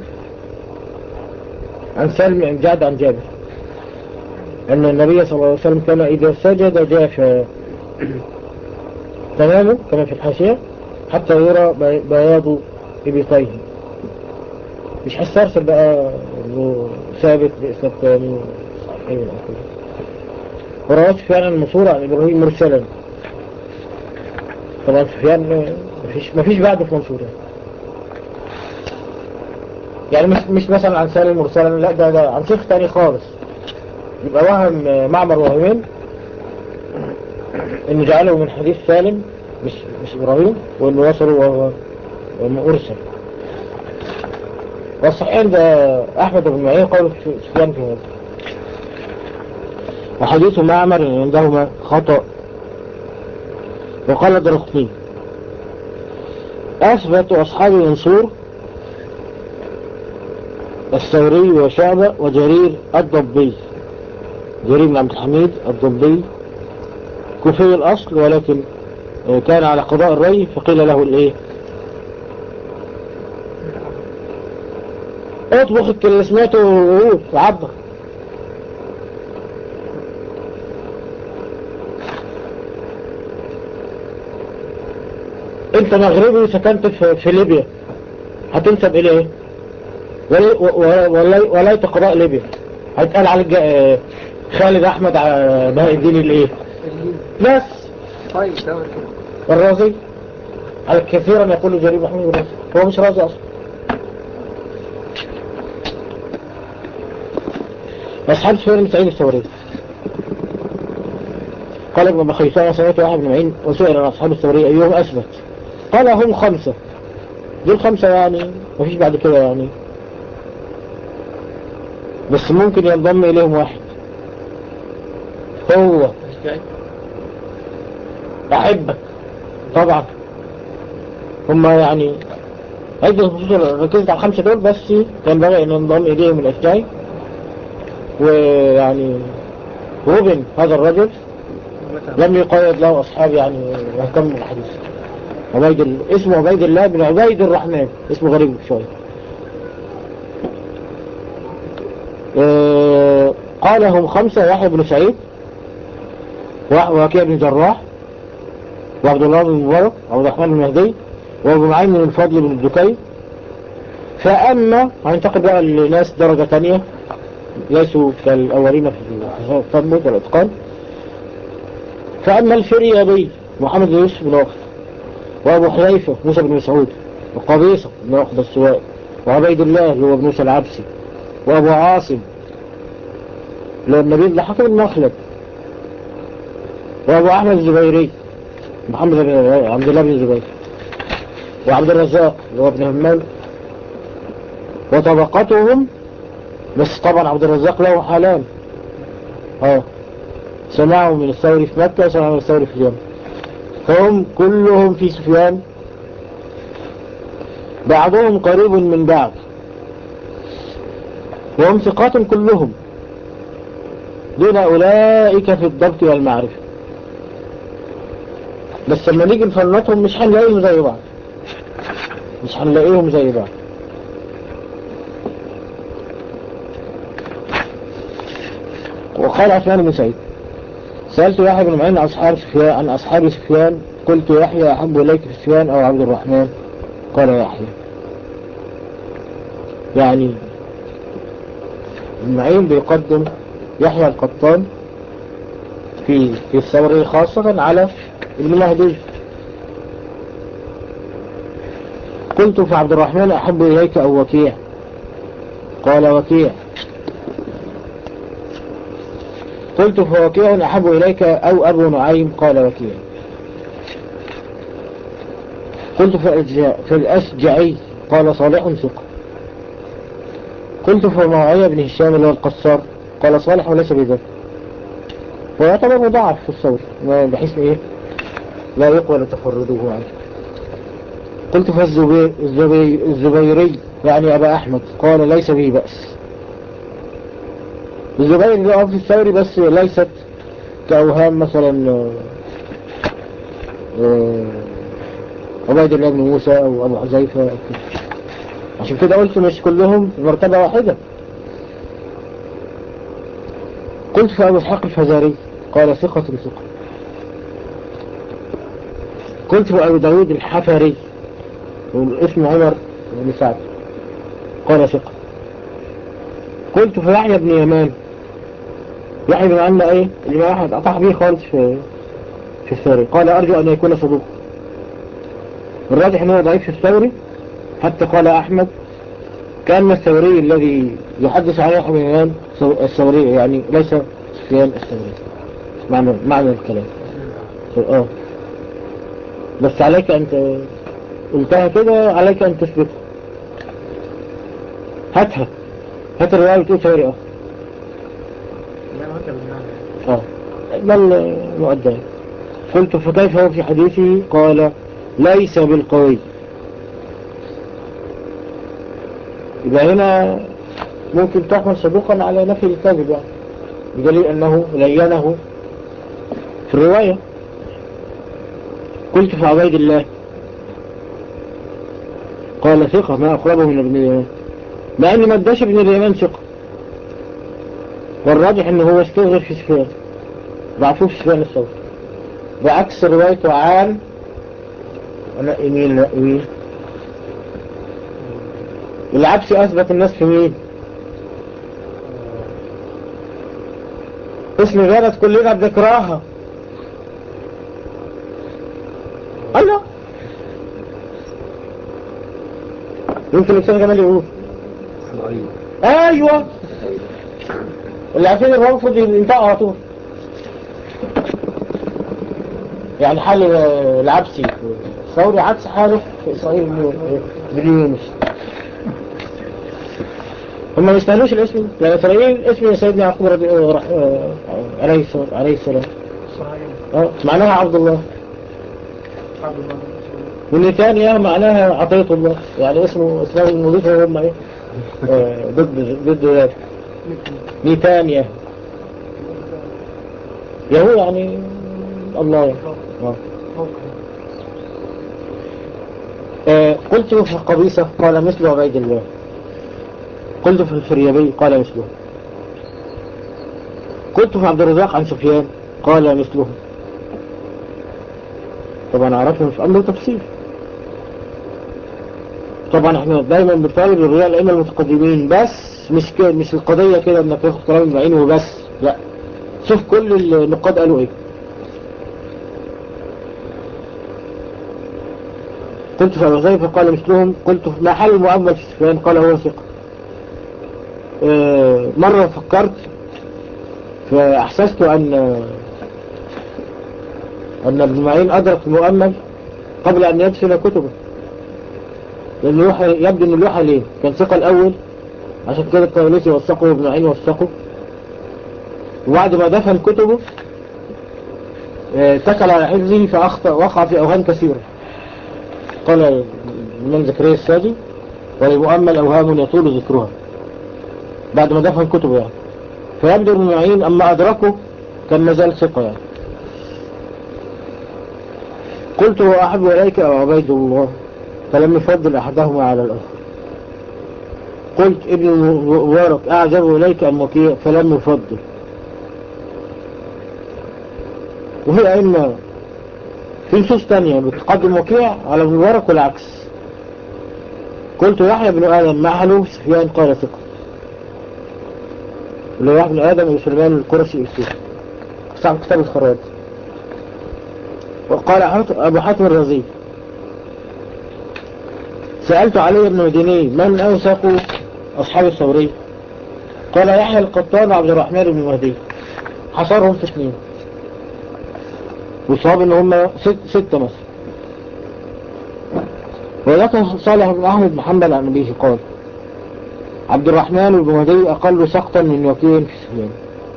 Speaker 1: عن سلم عن جعد عن جابر أن النبي صلى الله عليه وسلم كان إذا سجد جاف تمامه كما في الحاشية حتى يرى بي- بياض إبطيه مش هسترسل بقى إنه ثابت بإسناد تاني أيوة أكيد. ورواه سفيان عن المنصور عن إبراهيم مرسلا طبعا سفيان مفيش مفيش بعده في منصور يعني. يعني مش مش مثلا عن سالم مرسلا لا ده, ده عن شيخ تاني خالص يبقى وهم معمر وهمين انه جعله من حديث سالم مش مش ابراهيم وانه وصله وهو وانه ارسل والصحيح ده احمد بن معين قول سفيان في هذا وحديث معمر عندهما خطأ وقال الدرقطني أثبت أصحاب منصور الثوري وشعبة وجرير الضبي جرير بن عبد الحميد الضبي كوفي الأصل ولكن آه، كان على قضاء الري فقيل له الايه اطبخ اللي سمعته وقول وعبر انت مغربي سكنت في, في ليبيا هتنسب الى ايه ولي- و- ولي- وليت قضاء ليبيا هيتقال عليك جا- خالد احمد ع- بهاء الدين الايه بس
Speaker 2: طيب ده هو كده.
Speaker 1: الرازي على كثيرا يقول جرير محمود الرازي هو مش رازي اصلا أصحاب سفيان بن سعيد الثوري قال ابن بخيسان سمعت واحد بن معين وسئل عن أصحاب الثوري أيهم أثبت قال هم خمسة دول خمسة يعني مفيش بعد كده يعني بس ممكن ينضم إليهم واحد هو
Speaker 2: مش جاي
Speaker 1: أحبك طبعا هم يعني عدة الخصوص ركزت على الخمسة دول بس ينبغي أن ينضم إليهم الأشجعي ويعني روبن هذا الرجل
Speaker 2: مثلا
Speaker 1: لم يقيد له أصحاب يعني يهتم بالحديث عبيد ال... اسمه عبيد الله بن عبيد الرحمن اسمه غريب شوية آه، قال هم خمسة يحيى بن سعيد وح- ووكيع بن جراح وعبد الله بن مبارك وعبد الرحمن بن مهدي وابو معين بن الفضل بن الدكي فأما هننتقل بقى لناس درجة تانية ليسوا كالأولين في التثبت والإتقان فأما الفريابي محمد بن يوسف بن وقت وأبو حذيفة موسى بن مسعود وقبيصة بن عقبة السواء وعبيد الله اللي هو ابن موسى العبسي وأبو عاصم اللي هو النبي اللي حكم المخلد وأبو أحمد الزبيري محمد بن عبد الله بن الزبير وعبد الرزاق اللي هو ابن همام وطبقتهم بس طبعا عبد الرزاق له حالان اه سمعوا من الثوري في مكة وسمعوا من الثوري في اليمن فهم كلهم في سفيان بعضهم قريب من بعض وهم ثقات كلهم دون أولئك في الضبط والمعرفة بس لما نيجي نفنطهم مش هنلاقيهم زي بعض مش هنلاقيهم زي بعض وقال عثمان بن سعيد سألت يحيى بن معين عن أصحاب سفيان عن أصحاب سفيان قلت يحيى أحب إليك في سفيان أو عبد الرحمن قال يحيى يعني المعين بيقدم يحيى القطان في في الثوري خاصة على ابن مهدي قلت في عبد الرحمن أحب إليك أو وكيع قال وكيع قلت فوكيع أحب إليك أو أبو نعيم قال وكيع قلت في الأسجعي قال صالح ثقة قلت في معاوية بن هشام اللي هو القصار قال صالح وليس بذلك ويعتبر مضاعف في الصور بحيث ايه لا يقبل تفرده عنه قلت في الزبي الزبي الزبيري يعني أبا أحمد قال ليس به بأس الزبير اللي في الثوري بس ليست كأوهام مثلا عبيد الله بن موسى أو أبو حذيفة أو كده عشان كده قلت مش كلهم في مرتبة واحدة قلت في أبو إسحاق الفزاري قال ثقة ثقة قلت في أبو داود الحفري والاسم عمر بن سعد قال ثقة قلت في يحيى بن يمان يحيى بن عنا ايه الإمام أحمد أطاح به خالص في في الثوري قال أرجو أن يكون صدوق الراجح أنه ضعيف في الثوري حتى قال أحمد كان الثوري الذي يحدث عن يحيى بن يمان الثوري يعني ليس سفيان الثوري معنى معنى الكلام اه بس عليك أن قلتها كده عليك أن تثبتها هاتها هات الرواية بتقول ثوري اه اه ده المؤدى قلت فكيف هو في حديثه قال ليس بالقوي يبقى هنا ممكن تحمل صدوقا على نفي الكذب يعني بدليل انه لينه في الرواية قلت في عبيد الله قال ثقة ما أقربه من ابن اليمان مع أن ما اداش ابن اليمان ثقة والراجح أنه هو استغرب في سفيان ضعفوه في سفيان الثوري بعكس روايته عن أنا إيمين لا إيمين العبسي أثبت الناس في مين اسم غيرت كلنا بذكراها الله يمكن الإنسان جمال يقول ايوه اللي عارفين الرافض ينطقوا على طول يعني حال العبسي ثوري عكس حاله في اسرائيل بن يونس هم ما يستاهلوش الاسم يعني اسرائيل اسم سيدنا يعقوب رضي عليه عليه السلام اه معناها عبد الله والنتانيا معناها عطية الله يعني اسمه اسلام المضيف هم ايه آه ضد ضد ذلك نتانيا يهو يعني الله يعني. آه. آه قلت في القبيصة قال مثل عبيد الله قلت في الفريابي قال مثله قلت في عبد الرزاق عن سفيان قال مثله طبعا عرفنا في أمر تفسير طبعا احنا دايما بنطالب الرجال الائمه المتقدمين بس مش كده مش القضيه كده انك تاخد كلام بعينه وبس لا شوف كل النقاد قالوا ايه قلت في الغيب فقال مثلهم قلت في محل المؤمل في سفيان قال هو ثقة آه، مرة فكرت فأحسست أن أن ابن معين أدرك المؤمل قبل أن يدفن كتبه لأن لوحة يبدو أن اللوحة ليه كان ثقة الأول عشان كده الطيالسي وثقه وابن معين وثقه وبعد ما دفن كتبه آه، اتكل على حفظه فأخطأ وقع في أوهام كثيرة قال من زكريا السادي ولمؤمل أوهام يطول ذكرها بعد ما دفن كتبه يعني فيبدو ابن معين أما أدركه كان مازال ثقة يعني قلت هو أحب إليك أو عبيد الله فلم يفضل أحدهما على الآخر قلت ابن مبارك أعجب إليك أم وكيع فلم يفضل وهي إما في نصوص تانية بتقدم وكيع على ابن مبارك والعكس قلت يحيى بن آدم معه سفيان قال ثقة اللي هو يحيى بن آدم وسليمان القرشي السوسي صاحب كتاب الخراج وقال حات- أبو حاتم الرزي سألت علي بن مديني من أوثق أصحاب الثوري قال يحيى القطان وعبد الرحمن بن مهدي حصرهم في اثنين وصاب ان هم ست ستة مثلا وذكر صالح بن أحمد بن حنبل عن أبيه قال عبد الرحمن بن مهدي أقل سقطا من وكيل في سفيان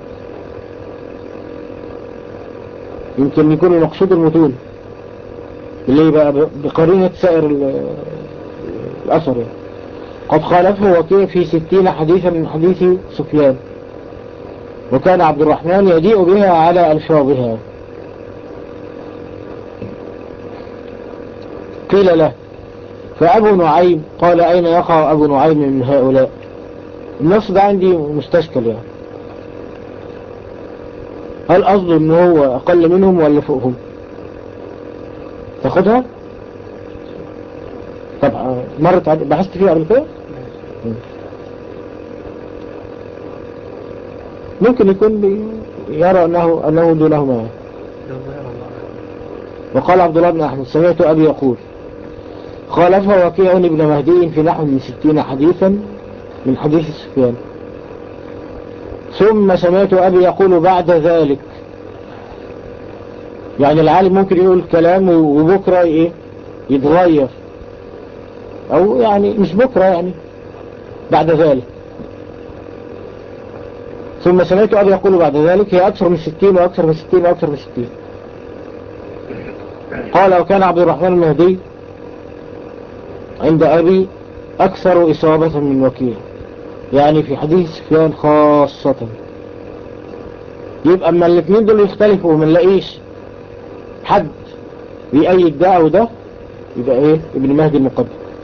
Speaker 1: يمكن يكون المقصود المتون اللي بقى بقرينة سائر ال- الأثر يعني. قد خالفه وكيع في ستين حديثا من حديث سفيان وكان عبد الرحمن يجيء بها على ألفاظها قيل له فأبو نعيم قال أين يقع أبو نعيم من هؤلاء النص ده عندي مستشكل يعني هل قصده ان هو اقل منهم ولا فوقهم تاخدها طب آه، مرت عد... بحثت فيها قبل كده مم. ممكن يكون بي... يرى انه انه دونهما يعني.
Speaker 2: لو ظهر الله
Speaker 1: وقال عبد الله بن احمد سمعت ابي يقول خالفه وكيع بن مهدي في نحو من ستين حديثا من حديث سفيان ثم سمعت أبي يقول بعد ذلك يعني العالم ممكن يقول كلام وبكرة إيه يتغير أو يعني مش بكرة يعني بعد ذلك ثم سمعت أبي يقول بعد ذلك هي أكثر من ستين وأكثر من ستين وأكثر من ستين قال وكان عبد الرحمن المهدي عند أبي أكثر إصابة من وكيل يعني في حديث سفيان خاصة يبقى اما الاثنين دول يختلفوا وما نلاقيش حد بيأيد ده او ده يبقى ايه ابن مهدي المقدم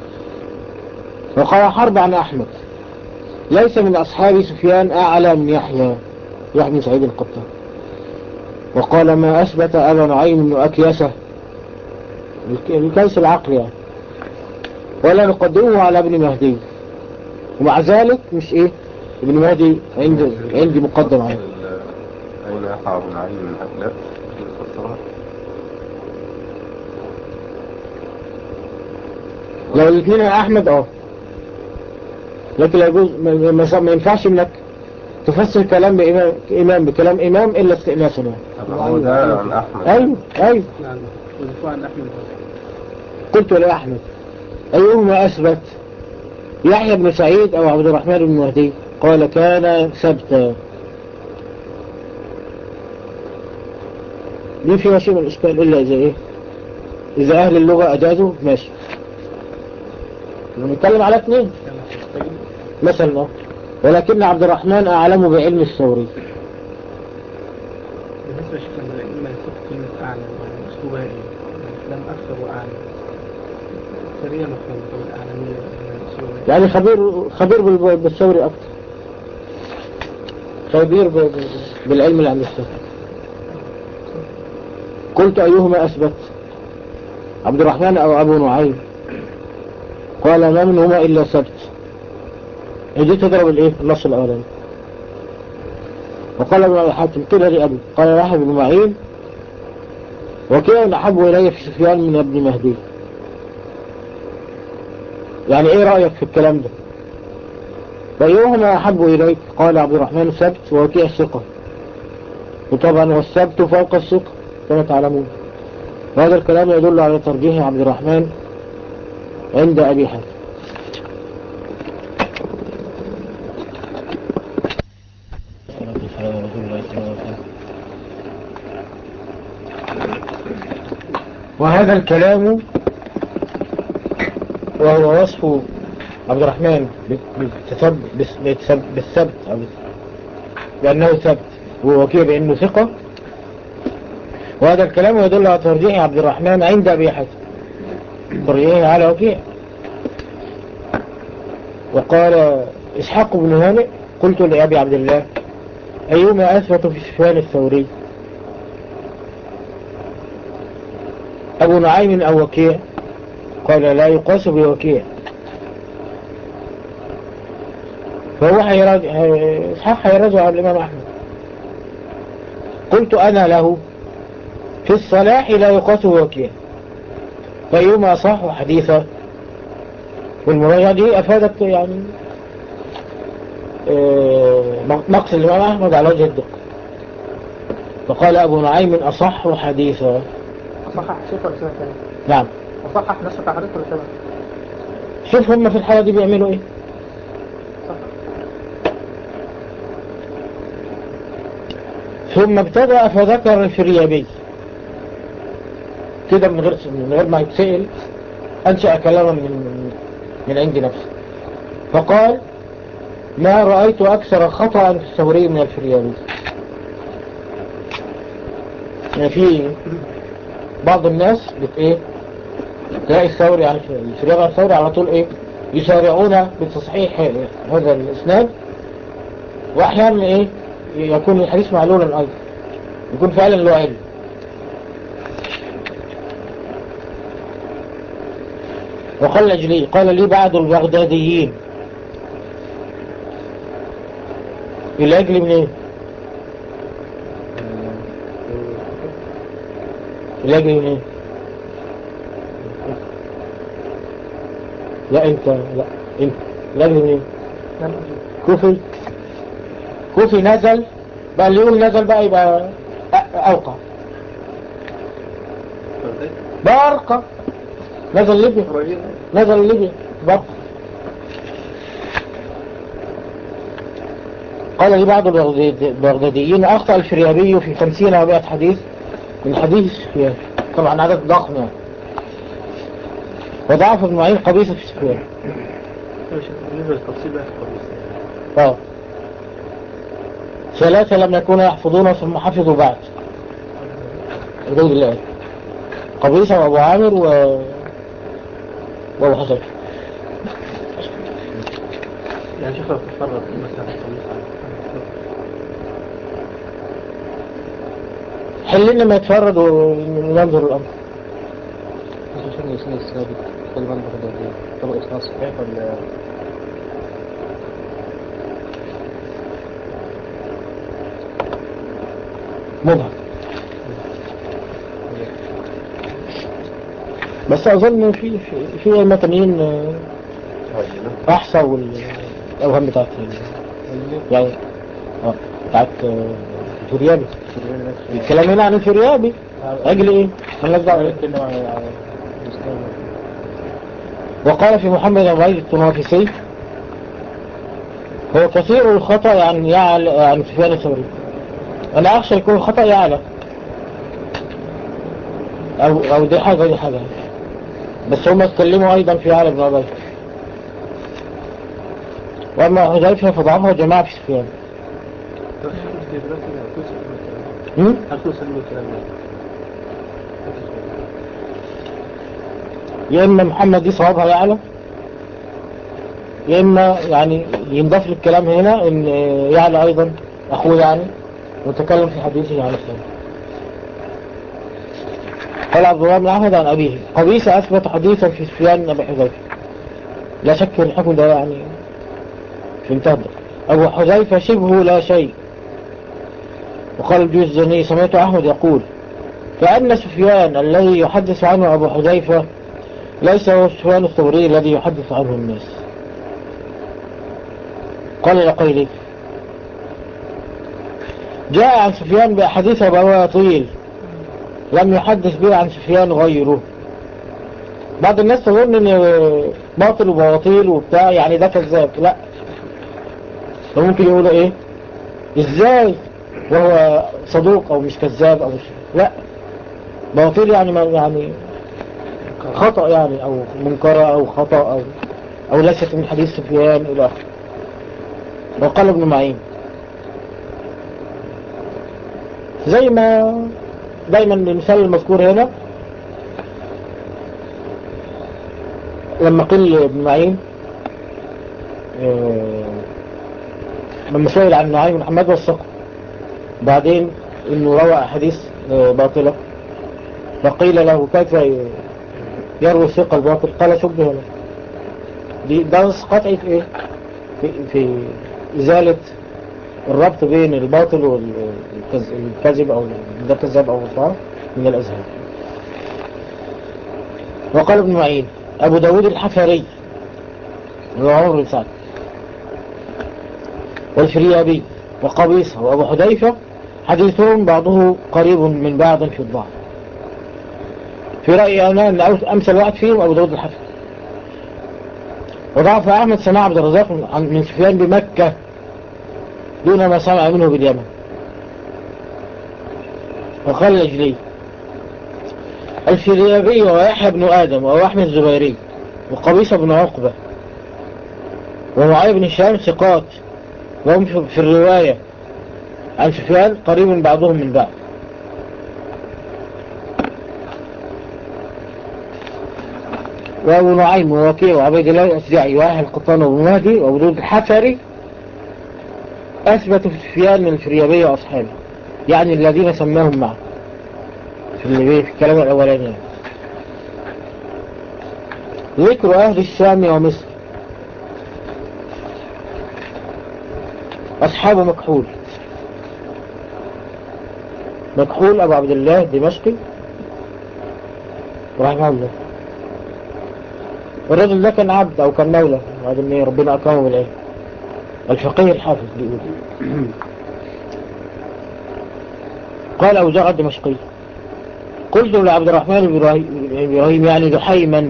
Speaker 1: وقال حرب عن احمد ليس من اصحاب سفيان اعلى من يحيى يحيى بن سعيد القطان وقال ما اثبت ابا نعيم انه اكيسه الك- الكيس العقل يعني ولا نقدمه على ابن مهدي ومع ذلك مش ايه ابن مهدي عندي عندي مقدم عليه
Speaker 4: أين يقع أبو نعيم من هؤلاء؟ فسرها.
Speaker 1: لو الاثنين يا احمد اه لكن لا يجوز ما- ما ما ينفعش انك تفسر كلام بإمام إمام بكلام إمام إلا استئناسا يعني.
Speaker 4: طب هو ده عن أحمد
Speaker 1: أيوه أيوه
Speaker 2: نعم والدفاع عن أحمد
Speaker 1: قلت له يا أحمد أيهما أثبت يحيى بن سعيد أو عبد الرحمن بن مهدي قال كان ثبتا دي فيها شيء من الإشكال إلا إذا إيه إذا أهل اللغة أجازوا ماشي نتكلم على اثنين مثلا أهو. ولكن عبد الرحمن أعلم بعلم الثوري
Speaker 2: بالنسبة لشيخ لما إما يكون كلمة أعلى يعني أسلوبها إيه؟ لم أكثر وأعلى سريع مفهوم طب الأعلمية يعني أسلوبها إيه؟
Speaker 1: يعني خبير خبير بال- بالثوري أكتر خبير ب- ب- بالعلم اللي عند الثوري قلت أيهما أثبت عبد الرحمن أو أبو نعيم قال ما منهما إلا ثبت دي تضرب الإيه النص الأولاني وقال ابن أبي حاتم قيل لأبي قال يحيى بن معين وكيف أحب إلي في سفيان من ابن مهدي يعني إيه رأيك في الكلام ده فأيهما أحب إليك قال عبد الرحمن السبت ووكيع الثقة وطبعا والسبت فوق الثقة كما تعلمون وهذا الكلام يدل على ترجيح عبد الرحمن عند أبي حاتم وهذا الكلام وهو وصف عبد الرحمن بالتسب بالسب بالسبت أو بأنه سبت ووكيل بأنه ثقة وهذا الكلام يدل على ترجيح عبد الرحمن عند أبي حاتم ترجيحه على وكيع وقال إسحاق بن هانئ قلت لأبي عبد الله أيما أثبت في سفيان الثوري أبو نعيم أو وكيع قال لا يقاس بوكيع فهو حيراجع إسحاق حيراجع على الإمام أحمد قلت أنا له في الصلاح لا يقاس بوكيع فأيما صح حديثا والمراجعة دي أفادت يعني مقصد الإمام أحمد على وجه الدقة فقال أبو نعيم أصح حديثا
Speaker 2: أصحح شيخ ولا سنة ثانية
Speaker 1: نعم
Speaker 2: أصحح نفس التحريك ولا سنة
Speaker 1: شوف هم في الحالة دي بيعملوا ايه ثم ابتدأ فذكر الفريابي كده من غير من غير ما يتسأل أنشأ كلاما من من عند نفسه فقال ما رأيت أكثر خطأ في الثوري من الفريابي يعني في بعض الناس بت ايه تلاقي الثوري يعني الفريابي الثوري على طول ايه يسارعون بتصحيح هذا الاسناد واحيانا ايه يكون الحديث معلولا ايضا يكون فعلا له علم وقال لي قال لي بعض البغداديين الأجل من ايه الأجل من ايه لا انت لا انت الأجل من ايه كوفي كوفي نزل بقى اللي يقول نزل بقى يبقى أوقع برقة نزل ليبيا نزل ليبيا برقة قال لي بعض البغداديين أخطأ الفريابي في خمسين أو مئة حديث من حديث سفيان طبعا عدد ضخم يعني وضعف ابن معين قبيصة في سفيان
Speaker 2: بالنسبة للتفصيل بقى في
Speaker 1: اه ثلاثة لم يكونوا يحفظون ثم حفظوا بعد بجود الله قبيصة وابو عامر و وابو حسن
Speaker 2: يعني شيخ لو تتفرد مثلا الخميس
Speaker 1: حل لنا ما يتفرد وننظر الأمر
Speaker 2: بس عشان يسند السادس غالبا بغدادي طب إسناد صحيح ولا
Speaker 1: مبهم بس أظن في في في متنين أحصى والأوهام بتاعت ال- يعني اه بتاعت آه، الفريابي الكلام هنا عن الفريابي أجل إيه؟ مالناش دعوة إيه؟
Speaker 2: نتكلم عن عن الإسلام
Speaker 1: وقال في محمد بن عبيد الطنافسي هو كثير الخطأ يعني يعلى عن سفيان الثوري أنا أخشى يكون الخطأ يعلى أو, أو دي حاجة ودي حاجة بس هم اتكلموا أيضا في علي بن عبيد وأما حذيفة فضعفه جماعة في سفيان هم؟
Speaker 2: هل توصل له الكلام ده؟
Speaker 1: يا إما محمد دي صوابها يعلى يا إما يعني ينضاف للكلام هنا إن يعلى أيضا أخوه يعني وتكلم في حديثه عن السلام قال عبد الله بن أحمد عن أبيه قبيسة أثبت حديثا في سفيان أبي حذيفة لا شك في الحكم ده يعني في انتهى أبو حذيفة شبه لا شيء وقال الجوزني سمعت أحمد يقول كأن سفيان الذي يحدث عنه أبو حذيفة ليس هو سفيان الثوري الذي يحدث عنه الناس قال العقيلي جاء عن سفيان بأحاديث بواطيل لم يحدث به عن سفيان غيره بعض الناس تظن ان باطل وبواطيل وبتاع يعني ده كذاب لا فممكن يقولوا ايه ازاي وهو صدوق او مش كذاب او مش لا باطل يعني ما يعني خطأ يعني او منكرة او خطأ او او ليست من حديث سفيان الى اخره وقال ابن معين زي ما دايما المثال المذكور هنا لما قيل ابن معين آه، لما سئل عن نعيم محمد والثقة بعدين انه روى احاديث آه، باطلة فقيل له كيف يروي الثقة الباطل قال شبه له دي ده نص قطعي في ايه في, في ازالة الربط بين الباطل والكذب او ده كذاب او صار من الازهار وقال ابن معين ابو داود الحفري هو عمر بن سعد والفريابي وقبيصة وابو حذيفة حديثهم بعضه قريب من بعض في الضعف في رأيي أنا أن أمثل واحد فيهم أبو داود الحفري وضعف أحمد سماع عبد الرزاق عن- من سفيان بمكة دون ما سمع منه باليمن وقال الأجلي الفريابي ويحيى بن آدم وأحمد الزبيري وقبيصة بن عقبة ومعاذ بن هشام ثقات وهم في في الرواية عن سفيان قريب من بعضهم من بعض وأبو نعيم ووكيع وعبيد الله الأسجعي وأهل القطان وابن مهدي وأبو داود الحفري أثبتوا في سفيان من الفريابية وأصحابه يعني الذين سماهم معه في اللي في الكلام الأولاني يعني. ذكر أهل الشام ومصر أصحاب مكحول مكحول أبو عبد الله الدمشقي رحمه الله الرجل ده كان عبد أو كان مولى وبعدين إيه ربنا أكرمه بالعلم الفقيه الحافظ بيقول قال أبو زرع الدمشقي قلت لعبد الرحمن بن إبراهيم- إبراهيم يعني دحيما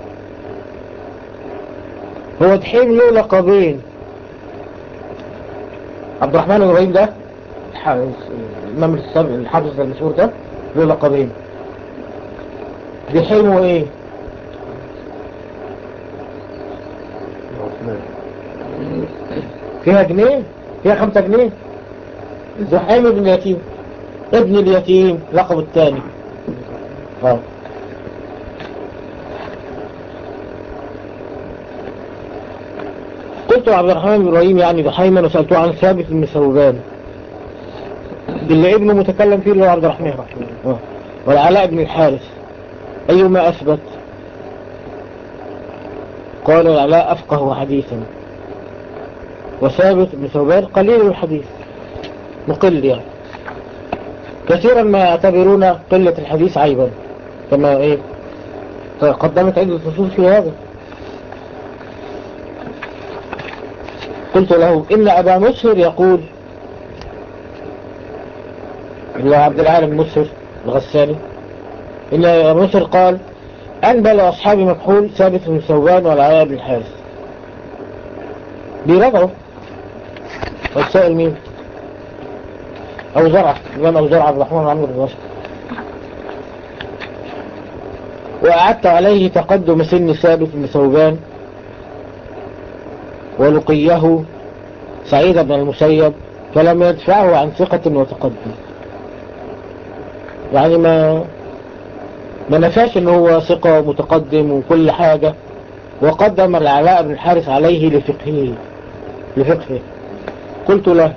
Speaker 1: هو دحيم له لقبين عبد الرحمن بن إبراهيم ده الح- الإمام السابق الحافظ المشهور ده له لقبين دحيم وإيه
Speaker 4: عثمان
Speaker 1: فيها جنيه فيها خمسة جنيه زحيم ابن اليتيم ابن اليتيم لقب الثاني اه قلت عبد الرحمن بن ابراهيم يعني دحيما وسألته عن ثابت بن ثوبان اللي ابنه متكلم فيه اللي هو عبد الرحمن آه. والعلاء بن الحارث أيما أثبت قال العلاء أفقه حديثا وثابت بن ثوبان قليل الحديث مقل يعني كثيرا ما يعتبرون قلة الحديث عيبا كما ايه قدمت عدة نصوص في هذا قلت له إن أبا مسهر يقول اللي هو عبد العالم مسهر الغساني إن أبا مسهر قال أنبل أصحاب مكحول ثابت بن ثوبان والعلاء بن الحارث بيراجعوا والسائل مين أو زرع الإمام أو زرع عبد الرحمن عمرو بن رشد وأعدت عليه تقدم سن ثابت بن ثوبان ولقيه سعيد بن المسيب فلم يدفعه عن ثقة وتقدم يعني ما ما نفاش ان هو ثقة ومتقدم وكل حاجة وقدم العلاء بن الحارث عليه لفقهه لفقهه قلت له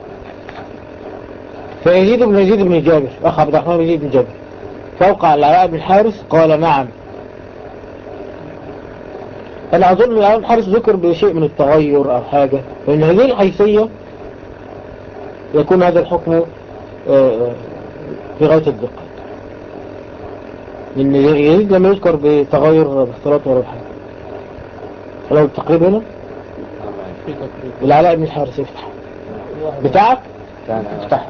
Speaker 1: فيزيد بن يزيد بن جابر أخ عبد الرحمن بن يزيد بن جابر فوقع العلاء بن الحارث قال نعم أنا أظن العلاء بن الحارث ذكر بشيء من التغير أو حاجة فإن هذه الحيثية يكون هذا الحكم آه، آه، في غاية الدقة لأن يزيد لم يذكر بتغير باختلاط ولا حاجة لو التقريب هنا
Speaker 2: في تقريب
Speaker 1: العلاء بن الحارث افتح بتاعك
Speaker 3: كان
Speaker 1: افتح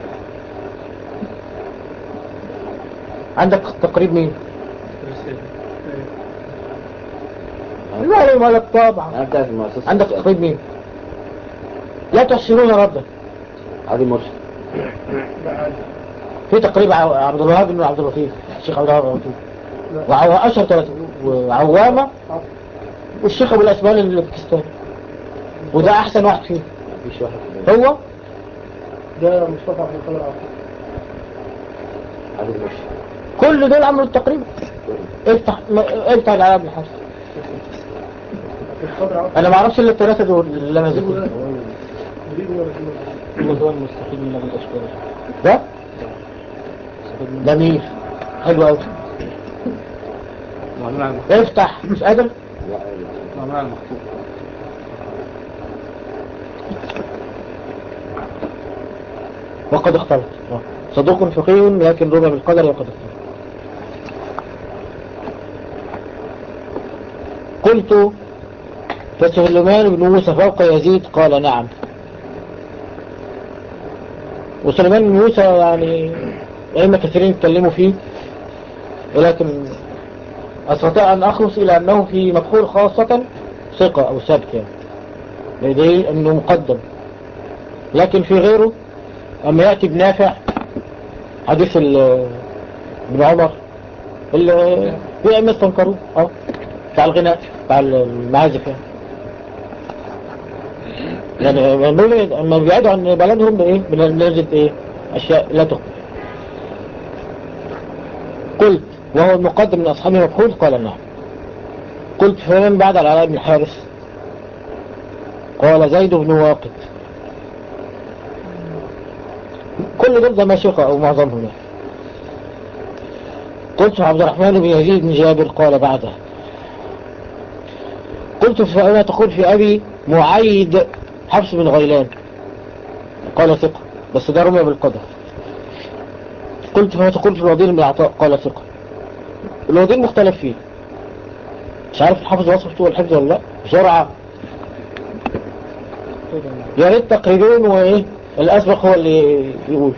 Speaker 1: عندك تقريب مين لا لا مالك طبعا
Speaker 3: انا بتاعت المؤسسة
Speaker 1: عندك تقريب مين لا تحسنون ردا
Speaker 3: عادي مرشد
Speaker 1: في تقريب ع- عبد الوهاب بن عبد اللطيف الشيخ عبد الوهاب بن عبد اللطيف وعو- اشهر ثلاثة وعوامة والشيخ ابو الاسبان اللي في باكستان وده احسن واحد فيه
Speaker 3: مفيش واحد في الدنيا.
Speaker 1: هو
Speaker 2: ده مصطفى عبد القادر
Speaker 3: عادي مرشد
Speaker 1: كل دول عملوا التقريب افتح ما- افتح العالم بن حسن انا ما اعرفش الا الثلاثة دول اللي انا ذكرتهم
Speaker 2: هو ده المستحيل من ابو الاشبال
Speaker 1: ده جميل حلو قوي
Speaker 2: معلومة عن
Speaker 1: افتح مش قادر
Speaker 2: معلومة عن المخطوط
Speaker 1: وقد اختلط آه. صدوق فقيه لكن ربع بالقدر وقد اختلط قلت فسليمان بن موسى فوق يزيد قال نعم وسليمان بن موسى يعني أئمة كثيرين يتكلموا فيه ولكن أستطيع أن أخلص إلى أنه في مكحول خاصة ثقة أو ثبت يعني لديه أنه مقدم لكن في غيره أما يأتي بنافع حديث ال- ابن عمر اللي في أئمة استنكروه اه بتاع الغناء بتاع المعازف يعني يعني لما لما بيبعدوا عن بلدهم بإيه بنجد إيه أشياء لا تقبل قلت وهو المقدم من أصحاب مكحول قال نعم قلت فمن بعد العلاء بن الحارث قال زيد بن واقد كل دول زماشقة أو معظمهم يعني قلت عبد الرحمن بن يزيد بن جابر قال بعده قلت فأنا تقول في أبي معيد حفص بن غيلان قال ثقة بس ده رمي بالقدر قلت فما تقول في الوضير بن عطاء قال ثقة الوضير مختلف فيه مش عارف الحفظ وصف طول الحفظ ولا لا بسرعة يا ريت تقريبين وايه الاسبق هو اللي يقول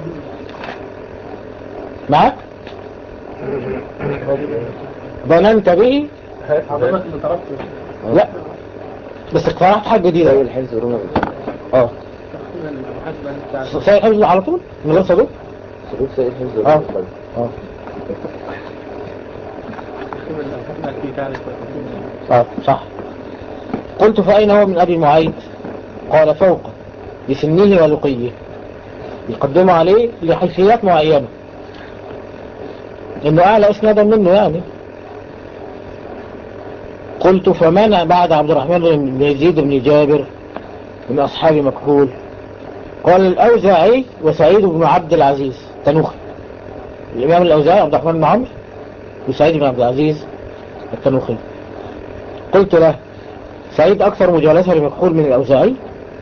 Speaker 1: معاك ظننت به
Speaker 2: حضرتك اللي طلبت
Speaker 1: لا بس اقترحت حاجة
Speaker 3: زي
Speaker 1: جديدة
Speaker 3: الحفظ روما
Speaker 1: اه
Speaker 2: المحاسبة بتاع
Speaker 1: سيد حفظ على طول من غير صدوق
Speaker 3: صدوق زي الحفظ
Speaker 1: اه
Speaker 3: روما
Speaker 1: اه
Speaker 2: المحاسبة في تعرف
Speaker 1: اه صح قلت فأين هو من أبي معيد قال فوق بسنه ولقيه يقدم عليه لحيثيات معينة انه اعلى اسنادا منه يعني قلت فمن بعد عبد الرحمن بن يزيد بن جابر من اصحاب مكحول قال الاوزاعي وسعيد بن عبد العزيز تنوخي الامام الاوزاعي عبد الرحمن بن عمرو وسعيد بن عبد العزيز التنوخي قلت له سعيد اكثر مجالسة لمكحول من الاوزاعي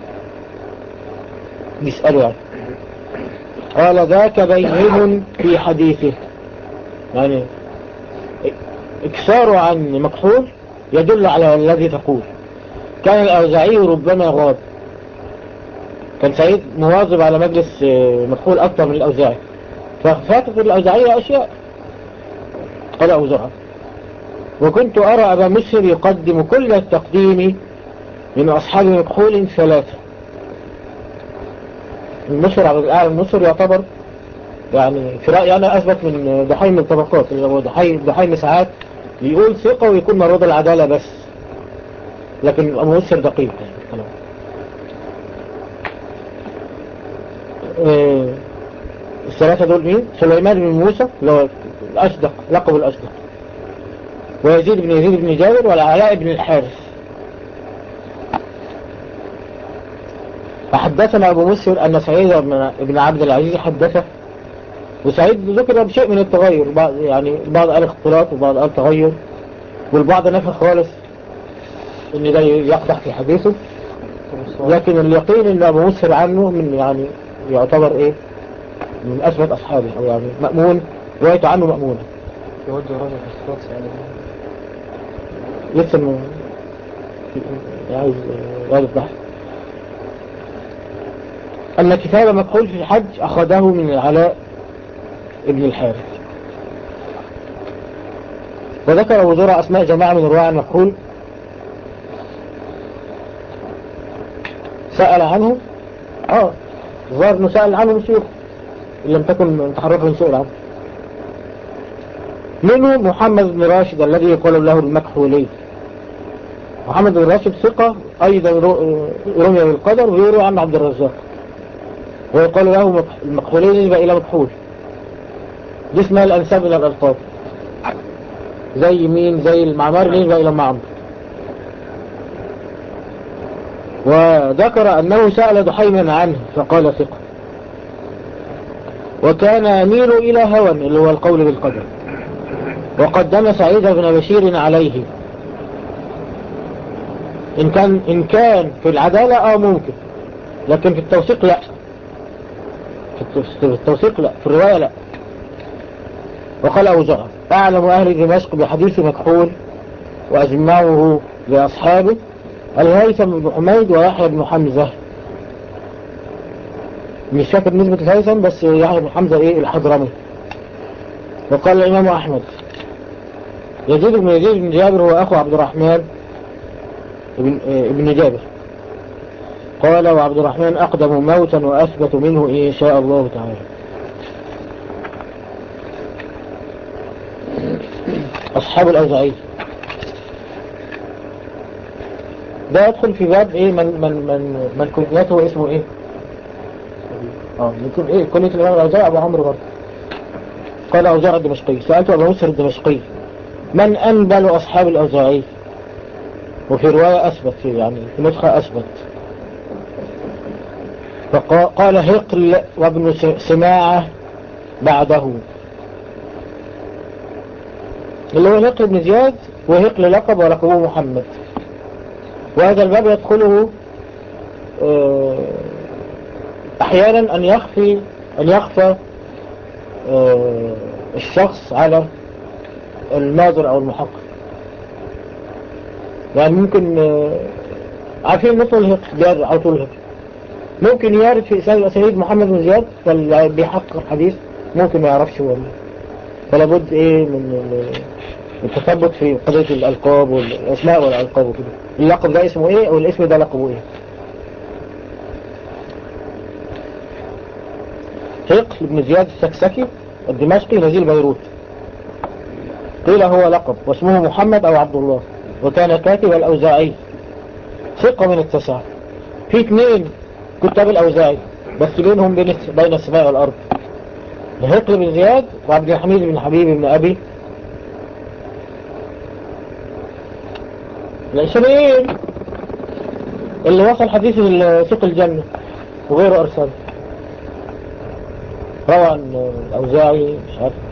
Speaker 1: بيسأله يعني قال ذاك بين في حديثه يعني اكثاره عن مكحول يدل على الذي تقول كان الأوزاعي ربما غاب كان سعيد مواظب على مجلس آه، مكحول أكثر من الأوزاعي ففاتت الأوزاعية أشياء قال أبو زرعة وكنت أرى أبا مسر يقدم كل التقديم من أصحاب مكحول ثلاثة المصر على الأعلى المصر يعتبر يعني في رأيي أنا أثبت من دحيم الطبقات اللي هو دحيم دحيم ساعات يقول ثقة ويكون مرض العدالة بس لكن أبو مصر دقيق يعني الكلام. آه، الثلاثة دول مين؟ سليمان بن موسى اللي هو الأصدق لقب الأصدق ويزيد بن يزيد بن جابر والعلاء بن الحارث فحدثنا أبو مسهر أن سعيد بن- بن عبد العزيز حدثه وسعيد ذكر بشيء من التغير بعض يعني بعض قال اختلاط وبعض قال تغير والبعض نفى خالص ان ده يقدح في حديثه لكن اليقين ان ابو مسهر عنه من يعني يعتبر ايه من اثبت اصحابه او يعني مأمون روايته عنه مأمونة
Speaker 2: يوجه رجل في الصوت يعني
Speaker 1: لسه م... عايز غالب بحث أن كتاب مكحول في الحج أخذه من العلاء ابن الحارث وذكر أبو زرع أسماء جماعة من رواع المكحول سأل عنه اه ظهر انه سأل عنه من شيوخ إن لم تكن تحرك من سؤال عنه منه محمد بن راشد الذي يقال له المكحولي محمد بن راشد ثقة أيضا رو- رمي بالقدر ويروى عن عبد الرزاق ويقال له مك- المكحولي نسبة إلى مكحول دي اسمها الأنساب إلى الألقاب زي مين زي المعمار نسبة إلى معمر وذكر أنه سأل دحيما عنه فقال ثقة وكان يميل إلى هوى اللي هو القول بالقدر وقدم سعيد بن بشير عليه إن كان, إن كان في العدالة آه ممكن لكن في التوثيق لا في التوثيق- في التوثيق لا في الرواية لا وقال أبو زرع أعلم أهل دمشق بحديث مكحول وأجمعه لأصحابه الهيثم بن حميد ويحيى بن حمزة مش فاكر نسبة الهيثم بس يحيى بن حمزة ايه الحضرمي وقال الإمام أحمد يزيد بن يزيد بن جابر هو أخو عبد الرحمن ابن, آه، ابن جابر قال وعبد الرحمن أقدم موتا وأثبت منه إن شاء الله تعالى أصحاب الأوزاعي ده يدخل في باب ايه من من من من كنيته اسمه ايه اه يكون ايه كنية الامام الاوزاعي ابو عمرو برضه قال اوزاعي الدمشقي سألت ابو مسر الدمشقي من انبل اصحاب الاوزاعي وفي رواية اثبت فيه يعني في نسخة اثبت فقال هقل وابن س- سماعة بعده اللي هو هقل بن زياد وهقل لقب ولقبه محمد وهذا الباب يدخله آه، احيانا ان يخفي ان يخفى آه، الشخص على الناظر او المحقق يعني ممكن آه، عارفين مثل الهق زياد على طول الهق ممكن يعرف في اسناد الاسانيد محمد بن زياد فاللي بيحقق الحديث ممكن ما يعرفش هو مين فلا بد ايه من ال- التثبت في قضية الألقاب والأسماء والألقاب وكده اللقب ده اسمه ايه والاسم ده لقبه ايه هقل بن زياد السكسكي الدمشقي نزيل بيروت قيل هو لقب واسمه محمد أو عبد الله وكان كاتب الأوزاعي ثقة من التسعة في اثنين كتاب الأوزاعي بس بينهم بين بين السماء والأرض هقل بن زياد وعبد الحميد بن حبيب بن أبي العشرين اللي وصل حديث سوق الجنة وغيره أرسل روى عن الأوزاعي مش عارف